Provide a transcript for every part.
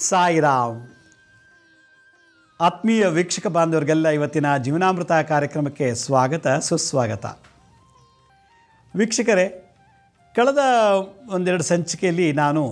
ಸಾಯಿರಾಮ್ ಆತ್ಮೀಯ ವೀಕ್ಷಕ ಬಾಂಧವರಿಗೆಲ್ಲ ಇವತ್ತಿನ ಜೀವನಾಮೃತ ಕಾರ್ಯಕ್ರಮಕ್ಕೆ ಸ್ವಾಗತ ಸುಸ್ವಾಗತ ವೀಕ್ಷಕರೇ ಕಳೆದ ಒಂದೆರಡು ಸಂಚಿಕೆಯಲ್ಲಿ ನಾನು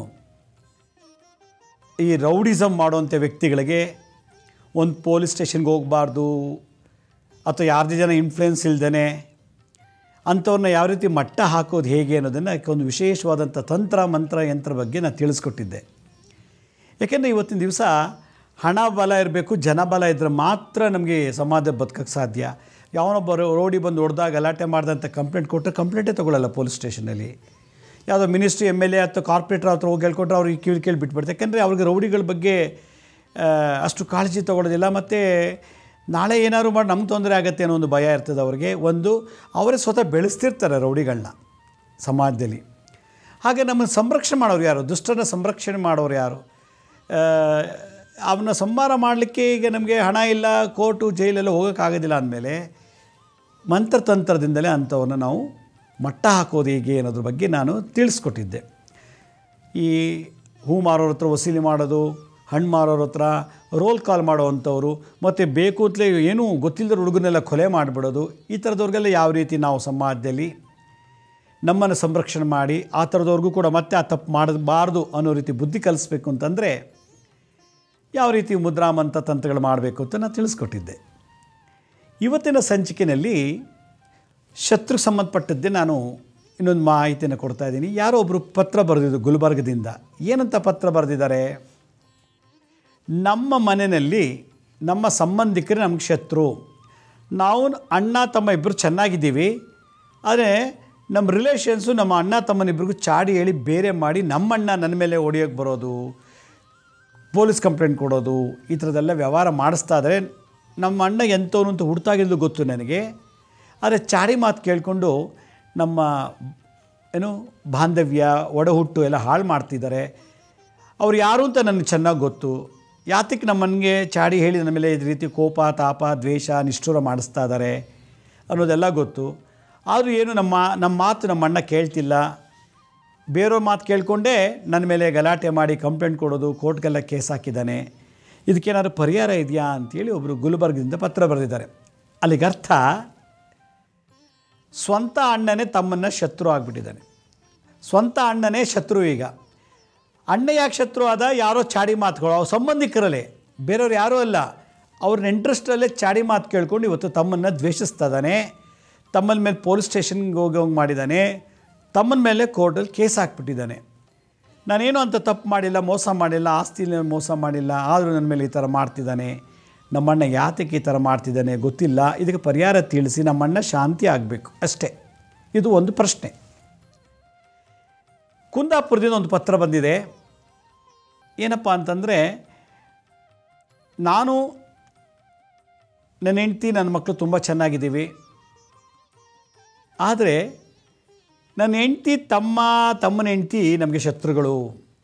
ಈ ರೌಡಿಸಮ್ ಮಾಡುವಂಥ ವ್ಯಕ್ತಿಗಳಿಗೆ ಒಂದು ಪೊಲೀಸ್ ಸ್ಟೇಷನ್ಗೆ ಹೋಗಬಾರ್ದು ಅಥವಾ ಯಾರದೇ ಜನ ಇನ್ಫ್ಲುಯೆನ್ಸ್ ಇಲ್ದೇ ಅಂಥವ್ರನ್ನ ಯಾವ ರೀತಿ ಮಟ್ಟ ಹಾಕೋದು ಹೇಗೆ ಅನ್ನೋದನ್ನು ಒಂದು ವಿಶೇಷವಾದಂಥ ತಂತ್ರ ಮಂತ್ರ ಯಂತ್ರ ಬಗ್ಗೆ ನಾನು ತಿಳಿಸ್ಕೊಟ್ಟಿದ್ದೆ ಯಾಕೆಂದರೆ ಇವತ್ತಿನ ದಿವಸ ಹಣ ಬಲ ಇರಬೇಕು ಜನಬಲ ಇದ್ದರೆ ಮಾತ್ರ ನಮಗೆ ಸಮಾಜ ಬದುಕಕ್ಕೆ ಸಾಧ್ಯ ಯಾವನೊಬ್ಬ ರೋಡಿ ಬಂದು ಹೊಡೆದಾಗ ಗಲಾಟೆ ಮಾಡಿದಂಥ ಕಂಪ್ಲೇಂಟ್ ಕೊಟ್ಟರೆ ಕಂಪ್ಲೇಂಟೇ ತೊಗೊಳ್ಳಲ್ಲ ಪೊಲೀಸ್ ಸ್ಟೇಷನಲ್ಲಿ ಯಾವುದೋ ಮಿನಿಸ್ಟ್ರಿ ಎಮ್ ಎಲ್ ಎ ಅಥವಾ ಕಾರ್ಪೊರೇಟರ್ ಹತ್ರ ಹೋಗಿ ಹೇಳ್ಕೊಟ್ರೆ ಅವ್ರಿಗೆ ಕಿವಿ ಕೇಳಿ ಬಿಟ್ಬಿಡ್ತಾರೆ ಯಾಕೆಂದರೆ ಅವ್ರಿಗೆ ರೌಡಿಗಳ ಬಗ್ಗೆ ಆ, ಅಷ್ಟು ಕಾಳಜಿ ತೊಗೊಳ್ಳೋದಿಲ್ಲ ಮತ್ತು ನಾಳೆ ಏನಾದ್ರು ಮಾಡಿ ನಮ್ಗೆ ತೊಂದರೆ ಆಗುತ್ತೆ ಅನ್ನೋ ಒಂದು ಭಯ ಇರ್ತದೆ ಅವ್ರಿಗೆ ಒಂದು ಅವರೇ ಸ್ವತಃ ಬೆಳೆಸ್ತಿರ್ತಾರೆ ರೌಡಿಗಳನ್ನ ಸಮಾಜದಲ್ಲಿ ಹಾಗೆ ನಮ್ಮನ್ನು ಸಂರಕ್ಷಣೆ ಮಾಡೋರು ಯಾರು ದುಷ್ಟನ ಸಂರಕ್ಷಣೆ ಮಾಡೋರು ಯಾರು ಅವನ್ನ ಸಂಹಾರ ಮಾಡಲಿಕ್ಕೆ ಈಗ ನಮಗೆ ಹಣ ಇಲ್ಲ ಕೋರ್ಟು ಜೈಲೆಲ್ಲ ಹೋಗೋಕ್ಕಾಗೋದಿಲ್ಲ ಅಂದಮೇಲೆ ಮಂತ್ರತಂತ್ರದಿಂದಲೇ ಅಂಥವ್ರನ್ನ ನಾವು ಮಟ್ಟ ಹಾಕೋದು ಹೇಗೆ ಅನ್ನೋದ್ರ ಬಗ್ಗೆ ನಾನು ತಿಳಿಸ್ಕೊಟ್ಟಿದ್ದೆ ಈ ಹೂ ಮಾರೋರ ಹತ್ರ ವಸೂಲಿ ಮಾಡೋದು ಹಣ್ಣು ಮಾರೋರ ಹತ್ರ ರೋಲ್ ಕಾಲ್ ಮಾಡೋವಂಥವ್ರು ಮತ್ತು ಬೇಕು ಅಂತಲೇ ಏನೂ ಗೊತ್ತಿಲ್ಲದ ಹುಡುಗನೆಲ್ಲ ಕೊಲೆ ಮಾಡಿಬಿಡೋದು ಈ ಥರದವ್ರಿಗೆಲ್ಲ ಯಾವ ರೀತಿ ನಾವು ಸಮಾಜದಲ್ಲಿ ನಮ್ಮನ್ನು ಸಂರಕ್ಷಣೆ ಮಾಡಿ ಆ ಥರದವ್ರಿಗೂ ಕೂಡ ಮತ್ತೆ ಆ ತಪ್ಪು ಮಾಡಬಾರ್ದು ಅನ್ನೋ ರೀತಿ ಬುದ್ಧಿ ಕಲಿಸ್ಬೇಕು ಅಂತಂದರೆ ಯಾವ ರೀತಿ ಮುದ್ರಾಮಂತ ತಂತ್ರಗಳು ಮಾಡಬೇಕು ಅಂತ ನಾನು ತಿಳಿಸ್ಕೊಟ್ಟಿದ್ದೆ ಇವತ್ತಿನ ಸಂಚಿಕೆಯಲ್ಲಿ ಶತ್ರು ಸಂಬಂಧಪಟ್ಟದ್ದೇ ನಾನು ಇನ್ನೊಂದು ಮಾಹಿತಿಯನ್ನು ಕೊಡ್ತಾ ಇದ್ದೀನಿ ಯಾರೋ ಒಬ್ಬರು ಪತ್ರ ಬರೆದಿದ್ದು ಗುಲ್ಬರ್ಗದಿಂದ ಏನಂತ ಪತ್ರ ಬರೆದಿದ್ದಾರೆ ನಮ್ಮ ಮನೆಯಲ್ಲಿ ನಮ್ಮ ಸಂಬಂಧಿಕರು ನಮ್ಗೆ ಶತ್ರು ನಾವು ಅಣ್ಣ ತಮ್ಮ ಇಬ್ಬರು ಚೆನ್ನಾಗಿದ್ದೀವಿ ಆದರೆ ನಮ್ಮ ರಿಲೇಷನ್ಸು ನಮ್ಮ ಅಣ್ಣ ತಮ್ಮನಿಬ್ಬರಿಗೂ ಚಾಡಿ ಹೇಳಿ ಬೇರೆ ಮಾಡಿ ನಮ್ಮಣ್ಣ ನನ್ನ ಮೇಲೆ ಹೊಡಿಯೋಕ್ಕೆ ಬರೋದು ಪೊಲೀಸ್ ಕಂಪ್ಲೇಂಟ್ ಕೊಡೋದು ಈ ಥರದ್ದೆಲ್ಲ ವ್ಯವಹಾರ ಮಾಡಿಸ್ತಾ ಇದ್ದಾರೆ ನಮ್ಮ ಅಣ್ಣ ಎಂಥವನು ಅಂತ ಹುಡ್ತಾಗಿದ್ದು ಗೊತ್ತು ನನಗೆ ಆದರೆ ಚಾಡಿ ಮಾತು ಕೇಳಿಕೊಂಡು ನಮ್ಮ ಏನು ಬಾಂಧವ್ಯ ಒಡಹುಟ್ಟು ಎಲ್ಲ ಹಾಳು ಮಾಡ್ತಿದ್ದಾರೆ ಅವ್ರು ಯಾರು ಅಂತ ನನಗೆ ಚೆನ್ನಾಗಿ ಗೊತ್ತು ಯಾತಕ್ಕೆ ನಮ್ಮನಿಗೆ ಚಾಡಿ ಹೇಳಿ ನನ್ನ ಮೇಲೆ ಈ ರೀತಿ ಕೋಪ ತಾಪ ದ್ವೇಷ ನಿಷ್ಠುರ ಮಾಡಿಸ್ತಾ ಇದ್ದಾರೆ ಅನ್ನೋದೆಲ್ಲ ಗೊತ್ತು ಆದರೂ ಏನು ನಮ್ಮ ನಮ್ಮ ಮಾತು ನಮ್ಮ ಅಣ್ಣ ಕೇಳ್ತಿಲ್ಲ ಬೇರೆಯವ್ರ ಮಾತು ಕೇಳಿಕೊಂಡೇ ನನ್ನ ಮೇಲೆ ಗಲಾಟೆ ಮಾಡಿ ಕಂಪ್ಲೇಂಟ್ ಕೊಡೋದು ಕೋರ್ಟ್ಗೆಲ್ಲ ಕೇಸ್ ಹಾಕಿದ್ದಾನೆ ಇದಕ್ಕೇನಾದ್ರು ಪರಿಹಾರ ಇದೆಯಾ ಅಂತೇಳಿ ಒಬ್ಬರು ಗುಲ್ಬರ್ಗದಿಂದ ಪತ್ರ ಬರೆದಿದ್ದಾರೆ ಅಲ್ಲಿಗೆ ಅರ್ಥ ಸ್ವಂತ ಅಣ್ಣನೇ ತಮ್ಮನ್ನು ಶತ್ರು ಆಗಿಬಿಟ್ಟಿದ್ದಾನೆ ಸ್ವಂತ ಅಣ್ಣನೇ ಶತ್ರು ಈಗ ಅಣ್ಣ ಯಾಕೆ ಶತ್ರು ಆದ ಯಾರೋ ಚಾಡಿ ಮಾತುಗಳು ಅವ್ರ ಸಂಬಂಧಿಕರಲ್ಲೇ ಬೇರೆಯವ್ರು ಯಾರೂ ಅಲ್ಲ ಅವ್ರನ್ನ ಇಂಟ್ರೆಸ್ಟಲ್ಲೇ ಚಾಡಿ ಮಾತು ಕೇಳ್ಕೊಂಡು ಇವತ್ತು ತಮ್ಮನ್ನು ದ್ವೇಷಿಸ್ತಾ ಇದ್ದಾನೆ ತಮ್ಮನ ಮೇಲೆ ಪೊಲೀಸ್ ಸ್ಟೇಷನ್ಗೆ ಹೋಗಿ ಹೋಗಿ ಮಾಡಿದ್ದಾನೆ ತಮ್ಮನ ಮೇಲೆ ಕೋರ್ಟಲ್ಲಿ ಕೇಸ್ ಹಾಕ್ಬಿಟ್ಟಿದ್ದಾನೆ ನಾನೇನು ಅಂತ ತಪ್ಪು ಮಾಡಿಲ್ಲ ಮೋಸ ಮಾಡಿಲ್ಲ ಆಸ್ತಿಲಿ ಮೋಸ ಮಾಡಿಲ್ಲ ಆದರೂ ನನ್ನ ಮೇಲೆ ಈ ಥರ ಮಾಡ್ತಿದ್ದಾನೆ ನಮ್ಮಣ್ಣ ಯಾತಕ್ಕೆ ಈ ಥರ ಮಾಡ್ತಿದ್ದಾನೆ ಗೊತ್ತಿಲ್ಲ ಇದಕ್ಕೆ ಪರಿಹಾರ ತಿಳಿಸಿ ನಮ್ಮಣ್ಣ ಶಾಂತಿ ಆಗಬೇಕು ಅಷ್ಟೇ ಇದು ಒಂದು ಪ್ರಶ್ನೆ ಕುಂದಾಪುರದಿಂದ ಒಂದು ಪತ್ರ ಬಂದಿದೆ ಏನಪ್ಪ ಅಂತಂದರೆ ನಾನು ನನ್ನ ಹೆಂಡ್ತಿ ನನ್ನ ಮಕ್ಕಳು ತುಂಬ ಚೆನ್ನಾಗಿದ್ದೀವಿ ಆದರೆ ನನ್ನ ಹೆಂಡ್ತಿ ತಮ್ಮ ತಮ್ಮನ ಹೆಂಡ್ತಿ ನಮಗೆ ಶತ್ರುಗಳು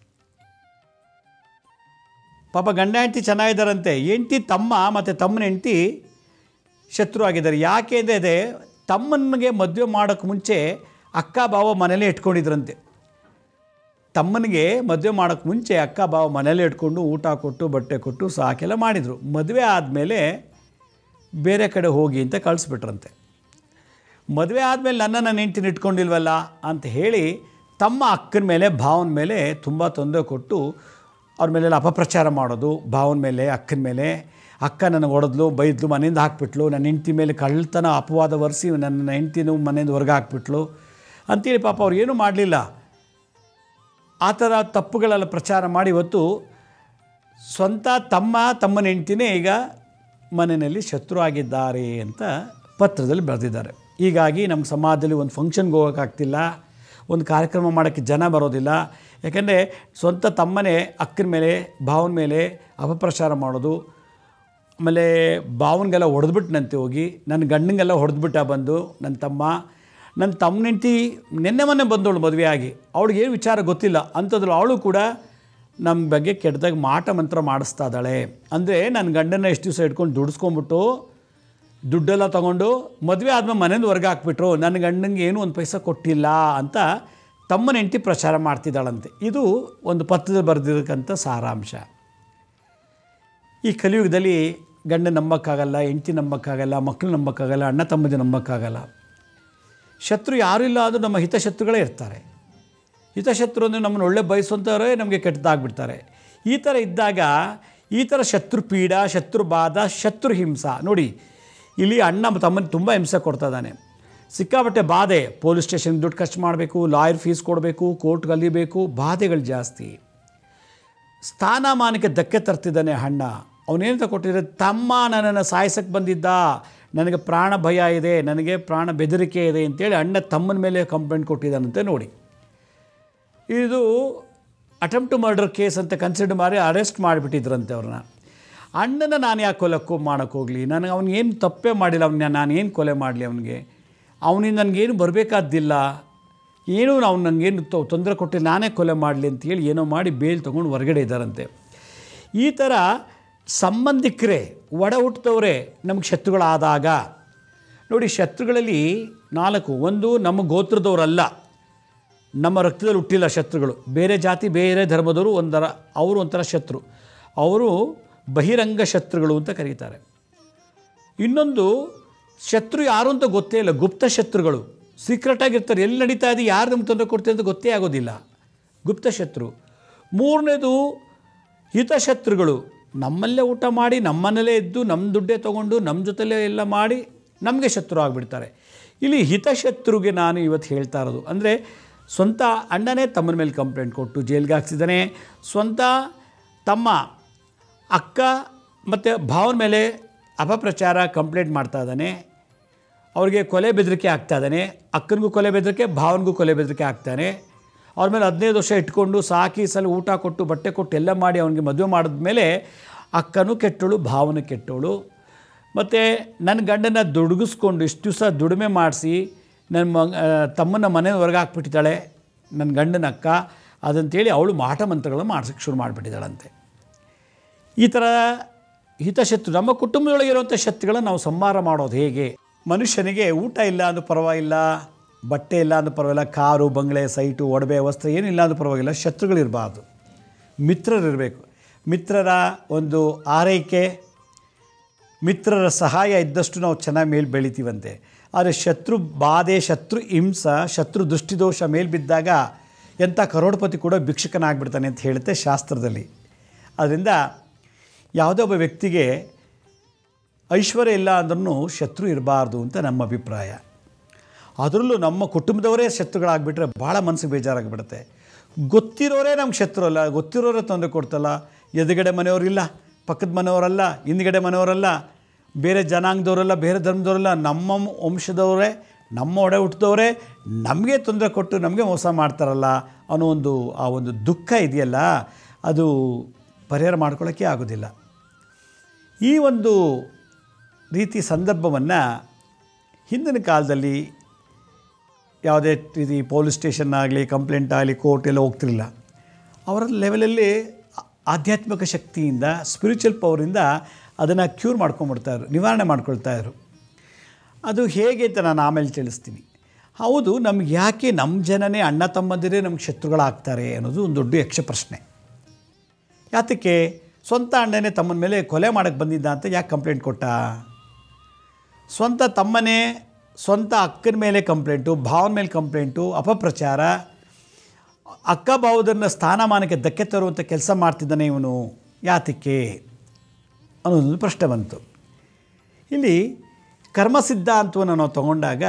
ಪಾಪ ಗಂಡ ಹೆಂಡ್ತಿ ಚೆನ್ನಾಗಿದ್ದಾರಂತೆ ಹೆಂಡ್ತಿ ತಮ್ಮ ಮತ್ತು ತಮ್ಮನ ಹೆಂಡ್ತಿ ಶತ್ರು ಆಗಿದ್ದಾರೆ ಯಾಕೆ ಅಂದರೆ ತಮ್ಮನಿಗೆ ಮದುವೆ ಮಾಡೋಕ್ಕೆ ಮುಂಚೆ ಅಕ್ಕ ಬಾವ ಮನೇಲೇ ಇಟ್ಕೊಂಡಿದ್ರಂತೆ ತಮ್ಮನಿಗೆ ಮದುವೆ ಮಾಡೋಕ್ಕೆ ಮುಂಚೆ ಅಕ್ಕ ಬಾವ ಮನೇಲೇ ಇಟ್ಕೊಂಡು ಊಟ ಕೊಟ್ಟು ಬಟ್ಟೆ ಕೊಟ್ಟು ಸಾಕೆಲ್ಲ ಮಾಡಿದರು ಮದುವೆ ಆದಮೇಲೆ ಬೇರೆ ಕಡೆ ಹೋಗಿ ಅಂತ ಕಳಿಸ್ಬಿಟ್ರಂತೆ ಮದುವೆ ಆದಮೇಲೆ ನನ್ನ ನನ್ನ ಹೆಂಡ್ತಿನ ಇಟ್ಕೊಂಡಿಲ್ವಲ್ಲ ಅಂತ ಹೇಳಿ ತಮ್ಮ ಅಕ್ಕನ ಮೇಲೆ ಭಾವನ ಮೇಲೆ ತುಂಬ ತೊಂದರೆ ಕೊಟ್ಟು ಅವ್ರ ಮೇಲೆಲ್ಲ ಅಪಪ್ರಚಾರ ಮಾಡೋದು ಭಾವನ ಮೇಲೆ ಅಕ್ಕನ ಮೇಲೆ ಅಕ್ಕ ನನಗೆ ಹೊಡೆದ್ಲು ಬೈದ್ಲು ಮನೆಯಿಂದ ಹಾಕ್ಬಿಟ್ಲು ನನ್ನ ಹೆಂಡ್ತಿ ಮೇಲೆ ಕಳ್ಳತನ ಅಪವಾದ ಒರೆಸಿ ನನ್ನ ಹೆಂಡ್ತಿನೂ ಮನೆಯಿಂದ ಹೊರಗೆ ಹಾಕ್ಬಿಟ್ಲು ಅಂತೇಳಿ ಪಾಪ ಅವ್ರು ಏನೂ ಮಾಡಲಿಲ್ಲ ಆ ಥರ ತಪ್ಪುಗಳೆಲ್ಲ ಪ್ರಚಾರ ಮಾಡಿ ಇವತ್ತು ಸ್ವಂತ ತಮ್ಮ ತಮ್ಮನ ಹೆಂಡ್ತಿನೇ ಈಗ ಮನೆಯಲ್ಲಿ ಶತ್ರು ಆಗಿದ್ದಾರೆ ಅಂತ ಪತ್ರದಲ್ಲಿ ಬರೆದಿದ್ದಾರೆ ಹೀಗಾಗಿ ನಮ್ಮ ಸಮಾಜದಲ್ಲಿ ಒಂದು ಫಂಕ್ಷನ್ಗೆ ಹೋಗೋಕ್ಕಾಗ್ತಿಲ್ಲ ಒಂದು ಕಾರ್ಯಕ್ರಮ ಮಾಡೋಕ್ಕೆ ಜನ ಬರೋದಿಲ್ಲ ಯಾಕೆಂದರೆ ಸ್ವಂತ ತಮ್ಮನೇ ಅಕ್ಕನ ಮೇಲೆ ಭಾವನ ಮೇಲೆ ಅಪಪ್ರಚಾರ ಮಾಡೋದು ಆಮೇಲೆ ಭಾವನಿಗೆಲ್ಲ ಹೊಡೆದ್ಬಿಟ್ನಂತೆ ಹೋಗಿ ನನ್ನ ಗಂಡಂಗೆಲ್ಲ ಹೊಡೆದ್ಬಿಟ್ಟ ಬಂದು ನನ್ನ ತಮ್ಮ ನನ್ನ ತಮ್ಮನ ಹೆಂಡ್ತಿ ನಿನ್ನೆ ಮೊನ್ನೆ ಬಂದವಳು ಮದುವೆ ಆಗಿ ಅವಳಿಗೆ ಏನು ವಿಚಾರ ಗೊತ್ತಿಲ್ಲ ಅಂಥದ್ರಲ್ಲಿ ಅವಳು ಕೂಡ ನಮ್ಮ ಬಗ್ಗೆ ಕೆಟ್ಟದಾಗ ಮಾಟ ಮಂತ್ರ ಮಾಡಿಸ್ತಾ ಇದ್ದಾಳೆ ಅಂದರೆ ನನ್ನ ಗಂಡನ ಎಷ್ಟು ದಿವಸ ಇಟ್ಕೊಂಡು ದುಡಿಸ್ಕೊಂಬಿಟ್ಟು ದುಡ್ಡೆಲ್ಲ ತೊಗೊಂಡು ಮದುವೆ ಆದಮೇಲೆ ಮನೆಯಿಂದ ಹೊರಗೆ ಹಾಕ್ಬಿಟ್ರು ನನ್ನ ಗಂಡಂಗೆ ಏನೂ ಒಂದು ಪೈಸಾ ಕೊಟ್ಟಿಲ್ಲ ಅಂತ ತಮ್ಮನ ಹೆಂಡತಿ ಪ್ರಚಾರ ಮಾಡ್ತಿದ್ದಾಳಂತೆ ಇದು ಒಂದು ಪತ್ರದಲ್ಲಿ ಬರೆದಿರಕ್ಕಂಥ ಸಾರಾಂಶ ಈ ಕಲಿಯುಗದಲ್ಲಿ ಗಂಡ ನಂಬಕ್ಕಾಗಲ್ಲ ಹೆಂಡತಿ ನಂಬಕ್ಕಾಗಲ್ಲ ಮಕ್ಕಳು ನಂಬಕ್ಕಾಗಲ್ಲ ಅಣ್ಣ ತಮ್ಮದಿ ನಂಬಕ್ಕಾಗಲ್ಲ ಶತ್ರು ಯಾರೂ ಇಲ್ಲ ಆದರೂ ನಮ್ಮ ಹಿತಶತ್ರುಗಳೇ ಇರ್ತಾರೆ ಹಿತಶತ್ರು ಅಂದರೆ ನಮ್ಮನ್ನು ಒಳ್ಳೆ ಬಯಸುವಂಥವರೇ ನಮಗೆ ಕೆಟ್ಟದಾಗ್ಬಿಡ್ತಾರೆ ಈ ಥರ ಇದ್ದಾಗ ಈ ಥರ ಶತ್ರು ಪೀಡ ಶತ್ರು ಬಾಧ ಶತ್ರು ಹಿಂಸ ನೋಡಿ ಇಲ್ಲಿ ಅಣ್ಣ ತಮ್ಮನಿಗೆ ತುಂಬ ಹಿಂಸೆ ಕೊಡ್ತಾ ಇದ್ದಾನೆ ಸಿಕ್ಕಾಪಟ್ಟೆ ಬಾಧೆ ಪೊಲೀಸ್ ಸ್ಟೇಷನ್ಗೆ ದುಡ್ಡು ಖರ್ಚು ಮಾಡಬೇಕು ಲಾಯರ್ ಫೀಸ್ ಕೊಡಬೇಕು ಕೋರ್ಟ್ಗೆ ಅಲಿಬೇಕು ಬಾಧೆಗಳು ಜಾಸ್ತಿ ಸ್ಥಾನಮಾನಕ್ಕೆ ಧಕ್ಕೆ ತರ್ತಿದ್ದಾನೆ ಅಣ್ಣ ಅವನೇಂತ ಕೊಟ್ಟಿದ್ರೆ ತಮ್ಮ ನನ್ನನ್ನು ಸಾಯಿಸಕ್ಕೆ ಬಂದಿದ್ದ ನನಗೆ ಪ್ರಾಣ ಭಯ ಇದೆ ನನಗೆ ಪ್ರಾಣ ಬೆದರಿಕೆ ಇದೆ ಅಂತೇಳಿ ಅಣ್ಣ ತಮ್ಮನ ಮೇಲೆ ಕಂಪ್ಲೇಂಟ್ ಕೊಟ್ಟಿದ್ದಾನಂತೆ ನೋಡಿ ಇದು ಅಟೆಂಪ್ಟ್ ಟು ಮರ್ಡರ್ ಕೇಸ್ ಅಂತ ಕನ್ಸಿಡರ್ ಮಾಡಿ ಅರೆಸ್ಟ್ ಮಾಡಿಬಿಟ್ಟಿದ್ರಂತೆ ಅವ್ರನ್ನ ಅಣ್ಣನ ನಾನು ಯಾಕೆ ಕೊಲಕ್ಕೂ ಮಾಡೋಕ್ಕೆ ಹೋಗಲಿ ನನಗೆ ಅವ್ನಿಗೇನು ತಪ್ಪೇ ಮಾಡಿಲ್ಲ ಅವನ್ನ ನಾನು ಏನು ಕೊಲೆ ಮಾಡಲಿ ಅವನಿಗೆ ಅವನಿಂದ ನನಗೇನು ಬರಬೇಕಾದ್ದಿಲ್ಲ ಏನೂ ಅವ್ನು ನನಗೇನು ತೊಂದರೆ ಕೊಟ್ಟು ನಾನೇ ಕೊಲೆ ಮಾಡಲಿ ಅಂತೇಳಿ ಏನೋ ಮಾಡಿ ಬೇಲ್ ತೊಗೊಂಡು ಹೊರಗಡೆ ಇದ್ದಾರಂತೆ ಈ ಥರ ಸಂಬಂಧಿಕರೇ ಒಡ ಹುಟ್ಟಿದವರೇ ನಮಗೆ ಶತ್ರುಗಳಾದಾಗ ನೋಡಿ ಶತ್ರುಗಳಲ್ಲಿ ನಾಲ್ಕು ಒಂದು ನಮ್ಮ ಗೋತ್ರದವರಲ್ಲ ನಮ್ಮ ರಕ್ತದಲ್ಲಿ ಹುಟ್ಟಿಲ್ಲ ಶತ್ರುಗಳು ಬೇರೆ ಜಾತಿ ಬೇರೆ ಧರ್ಮದವರು ಒಂಥರ ಅವರು ಒಂಥರ ಶತ್ರು ಅವರು ಬಹಿರಂಗ ಶತ್ರುಗಳು ಅಂತ ಕರೀತಾರೆ ಇನ್ನೊಂದು ಶತ್ರು ಯಾರು ಅಂತ ಗೊತ್ತೇ ಇಲ್ಲ ಗುಪ್ತ ಶತ್ರುಗಳು ಸೀಕ್ರೆಟಾಗಿರ್ತಾರೆ ಎಲ್ಲಿ ನಡೀತಾ ಇದೆ ಯಾರು ನಮ್ಗೆ ತೊಂದರೆ ಕೊಡ್ತಾರೆ ಅಂತ ಗೊತ್ತೇ ಆಗೋದಿಲ್ಲ ಗುಪ್ತ ಶತ್ರು ಮೂರನೇದು ಹಿತಶತ್ರುಗಳು ನಮ್ಮಲ್ಲೇ ಊಟ ಮಾಡಿ ನಮ್ಮನೇಲೇ ಇದ್ದು ನಮ್ಮ ದುಡ್ಡೇ ತೊಗೊಂಡು ನಮ್ಮ ಜೊತೆಲೇ ಎಲ್ಲ ಮಾಡಿ ನಮಗೆ ಶತ್ರು ಆಗಿಬಿಡ್ತಾರೆ ಇಲ್ಲಿ ಹಿತಶತ್ರುಗೆ ನಾನು ಇವತ್ತು ಹೇಳ್ತಾ ಇರೋದು ಅಂದರೆ ಸ್ವಂತ ಅಣ್ಣನೇ ತಮ್ಮನ ಮೇಲೆ ಕಂಪ್ಲೇಂಟ್ ಕೊಟ್ಟು ಜೈಲಿಗೆ ಹಾಕ್ಸಿದ್ದಾನೆ ಸ್ವಂತ ತಮ್ಮ ಅಕ್ಕ ಮತ್ತು ಭಾವನ ಮೇಲೆ ಅಪಪ್ರಚಾರ ಕಂಪ್ಲೇಂಟ್ ಮಾಡ್ತಾ ಇದ್ದಾನೆ ಅವ್ರಿಗೆ ಕೊಲೆ ಬೆದರಿಕೆ ಆಗ್ತಾ ಇದ್ದಾನೆ ಅಕ್ಕನಿಗೂ ಕೊಲೆ ಬೆದರಿಕೆ ಭಾವನಿಗೂ ಕೊಲೆ ಬೆದರಿಕೆ ಆಗ್ತಾನೆ ಅವ್ರ ಮೇಲೆ ಹದಿನೈದು ವರ್ಷ ಇಟ್ಕೊಂಡು ಸಾಕಿ ಸಲ ಊಟ ಕೊಟ್ಟು ಬಟ್ಟೆ ಕೊಟ್ಟು ಎಲ್ಲ ಮಾಡಿ ಅವನಿಗೆ ಮದುವೆ ಮಾಡಿದ್ಮೇಲೆ ಅಕ್ಕನೂ ಕೆಟ್ಟೋಳು ಭಾವನೂ ಕೆಟ್ಟೋಳು ಮತ್ತು ನನ್ನ ಗಂಡನ ದುಡುಗಿಸ್ಕೊಂಡು ಇಷ್ಟು ದಿವಸ ದುಡಿಮೆ ಮಾಡಿಸಿ ನನ್ನ ಮಗ ತಮ್ಮನ ಮನೆ ಹೊರಗೆ ಹಾಕ್ಬಿಟ್ಟಿದ್ದಾಳೆ ನನ್ನ ಗಂಡನ ಅಕ್ಕ ಅದಂತೇಳಿ ಅವಳು ಮಾಟ ಮಂತ್ರಗಳನ್ನು ಮಾಡ್ಸೋಕ್ಕೆ ಶುರು ಮಾಡಿಬಿಟ್ಟಿದ್ದಾಳಂತೆ ಈ ಥರ ಹಿತಶತ್ರು ನಮ್ಮ ಕುಟುಂಬದೊಳಗಿರುವಂಥ ಶತ್ರುಗಳನ್ನು ನಾವು ಸಂಹಾರ ಮಾಡೋದು ಹೇಗೆ ಮನುಷ್ಯನಿಗೆ ಊಟ ಇಲ್ಲ ಅಂದ್ರೂ ಪರವಾಗಿಲ್ಲ ಬಟ್ಟೆ ಇಲ್ಲ ಅಂದ್ರೂ ಪರವಾಗಿಲ್ಲ ಕಾರು ಬಂಗ್ಲೆ ಸೈಟು ಒಡವೆ ವಸ್ತ್ರ ಏನಿಲ್ಲ ಅಂದ್ರೂ ಪರವಾಗಿಲ್ಲ ಶತ್ರುಗಳಿರಬಾರ್ದು ಮಿತ್ರರಿರಬೇಕು ಮಿತ್ರರ ಒಂದು ಆರೈಕೆ ಮಿತ್ರರ ಸಹಾಯ ಇದ್ದಷ್ಟು ನಾವು ಚೆನ್ನಾಗಿ ಮೇಲೆ ಬೆಳಿತೀವಂತೆ ಆದರೆ ಶತ್ರು ಬಾಧೆ ಶತ್ರು ಹಿಂಸ ಶತ್ರು ದೃಷ್ಟಿದೋಷ ಮೇಲೆ ಬಿದ್ದಾಗ ಎಂಥ ಕರೋಡ್ಪತಿ ಕೂಡ ಭಿಕ್ಷುಕನಾಗ್ಬಿಡ್ತಾನೆ ಅಂತ ಹೇಳುತ್ತೆ ಶಾಸ್ತ್ರದಲ್ಲಿ ಅದರಿಂದ ಯಾವುದೇ ಒಬ್ಬ ವ್ಯಕ್ತಿಗೆ ಐಶ್ವರ್ಯ ಇಲ್ಲ ಅಂದ್ರೂ ಶತ್ರು ಇರಬಾರ್ದು ಅಂತ ನಮ್ಮ ಅಭಿಪ್ರಾಯ ಅದರಲ್ಲೂ ನಮ್ಮ ಕುಟುಂಬದವರೇ ಶತ್ರುಗಳಾಗ್ಬಿಟ್ರೆ ಭಾಳ ಮನಸ್ಸಿಗೆ ಬೇಜಾರಾಗಿಬಿಡುತ್ತೆ ಗೊತ್ತಿರೋರೇ ನಮ್ಗೆ ಶತ್ರು ಅಲ್ಲ ಗೊತ್ತಿರೋರೇ ತೊಂದರೆ ಕೊಡ್ತಲ್ಲ ಎದುರುಗಡೆ ಮನೆಯವರಿಲ್ಲ ಪಕ್ಕದ ಮನೆಯವರಲ್ಲ ಹಿಂದ್ಗಡೆ ಮನೆಯವರಲ್ಲ ಬೇರೆ ಜನಾಂಗದವರಲ್ಲ ಬೇರೆ ಧರ್ಮದವರಲ್ಲ ನಮ್ಮ ವಂಶದವರೇ ನಮ್ಮ ಒಡೆ ಹುಟ್ಟಿದವರೇ ನಮಗೆ ತೊಂದರೆ ಕೊಟ್ಟು ನಮಗೆ ಮೋಸ ಮಾಡ್ತಾರಲ್ಲ ಅನ್ನೋ ಒಂದು ಆ ಒಂದು ದುಃಖ ಇದೆಯಲ್ಲ ಅದು ಪರಿಹಾರ ಮಾಡ್ಕೊಳ್ಳೋಕ್ಕೆ ಆಗೋದಿಲ್ಲ ಈ ಒಂದು ರೀತಿ ಸಂದರ್ಭವನ್ನು ಹಿಂದಿನ ಕಾಲದಲ್ಲಿ ಯಾವುದೇ ರೀತಿ ಪೊಲೀಸ್ ಸ್ಟೇಷನ್ ಆಗಲಿ ಕಂಪ್ಲೇಂಟ್ ಆಗಲಿ ಕೋರ್ಟ್ ಎಲ್ಲ ಹೋಗ್ತಿರಲಿಲ್ಲ ಅವರ ಲೆವೆಲಲ್ಲಿ ಆಧ್ಯಾತ್ಮಿಕ ಶಕ್ತಿಯಿಂದ ಸ್ಪಿರಿಚುವಲ್ ಪವರಿಂದ ಅದನ್ನು ಕ್ಯೂರ್ ಮಾಡ್ಕೊಂಬಿಡ್ತಾಯಿದ್ರು ನಿವಾರಣೆ ಮಾಡ್ಕೊಳ್ತಾಯಿದ್ರು ಅದು ಹೇಗೆ ಅಂತ ನಾನು ಆಮೇಲೆ ತಿಳಿಸ್ತೀನಿ ಹೌದು ನಮ್ಗೆ ಯಾಕೆ ನಮ್ಮ ಜನನೇ ಅಣ್ಣ ತಮ್ಮಂದಿರೇ ನಮ್ಗೆ ಶತ್ರುಗಳಾಗ್ತಾರೆ ಅನ್ನೋದು ಒಂದು ದೊಡ್ಡ ಯಕ್ಷ ಪ್ರಶ್ನೆ ಯಾತಕ್ಕೆ ಸ್ವಂತ ಅಣ್ಣನೇ ತಮ್ಮನ ಮೇಲೆ ಕೊಲೆ ಮಾಡೋಕ್ಕೆ ಬಂದಿದ್ದ ಅಂತ ಯಾಕೆ ಕಂಪ್ಲೇಂಟ್ ಕೊಟ್ಟ ಸ್ವಂತ ತಮ್ಮನೇ ಸ್ವಂತ ಅಕ್ಕನ ಮೇಲೆ ಕಂಪ್ಲೇಂಟು ಭಾವನ ಮೇಲೆ ಕಂಪ್ಲೇಂಟು ಅಪಪ್ರಚಾರ ಅಕ್ಕ ಭಾವದನ್ನ ಸ್ಥಾನಮಾನಕ್ಕೆ ಧಕ್ಕೆ ತರುವಂಥ ಕೆಲಸ ಮಾಡ್ತಿದ್ದಾನೆ ಇವನು ಯಾತಕ್ಕೆ ಅನ್ನೋದೊಂದು ಪ್ರಶ್ನೆ ಬಂತು ಇಲ್ಲಿ ಕರ್ಮ ಸಿದ್ಧಾಂತವನ್ನು ನಾವು ತಗೊಂಡಾಗ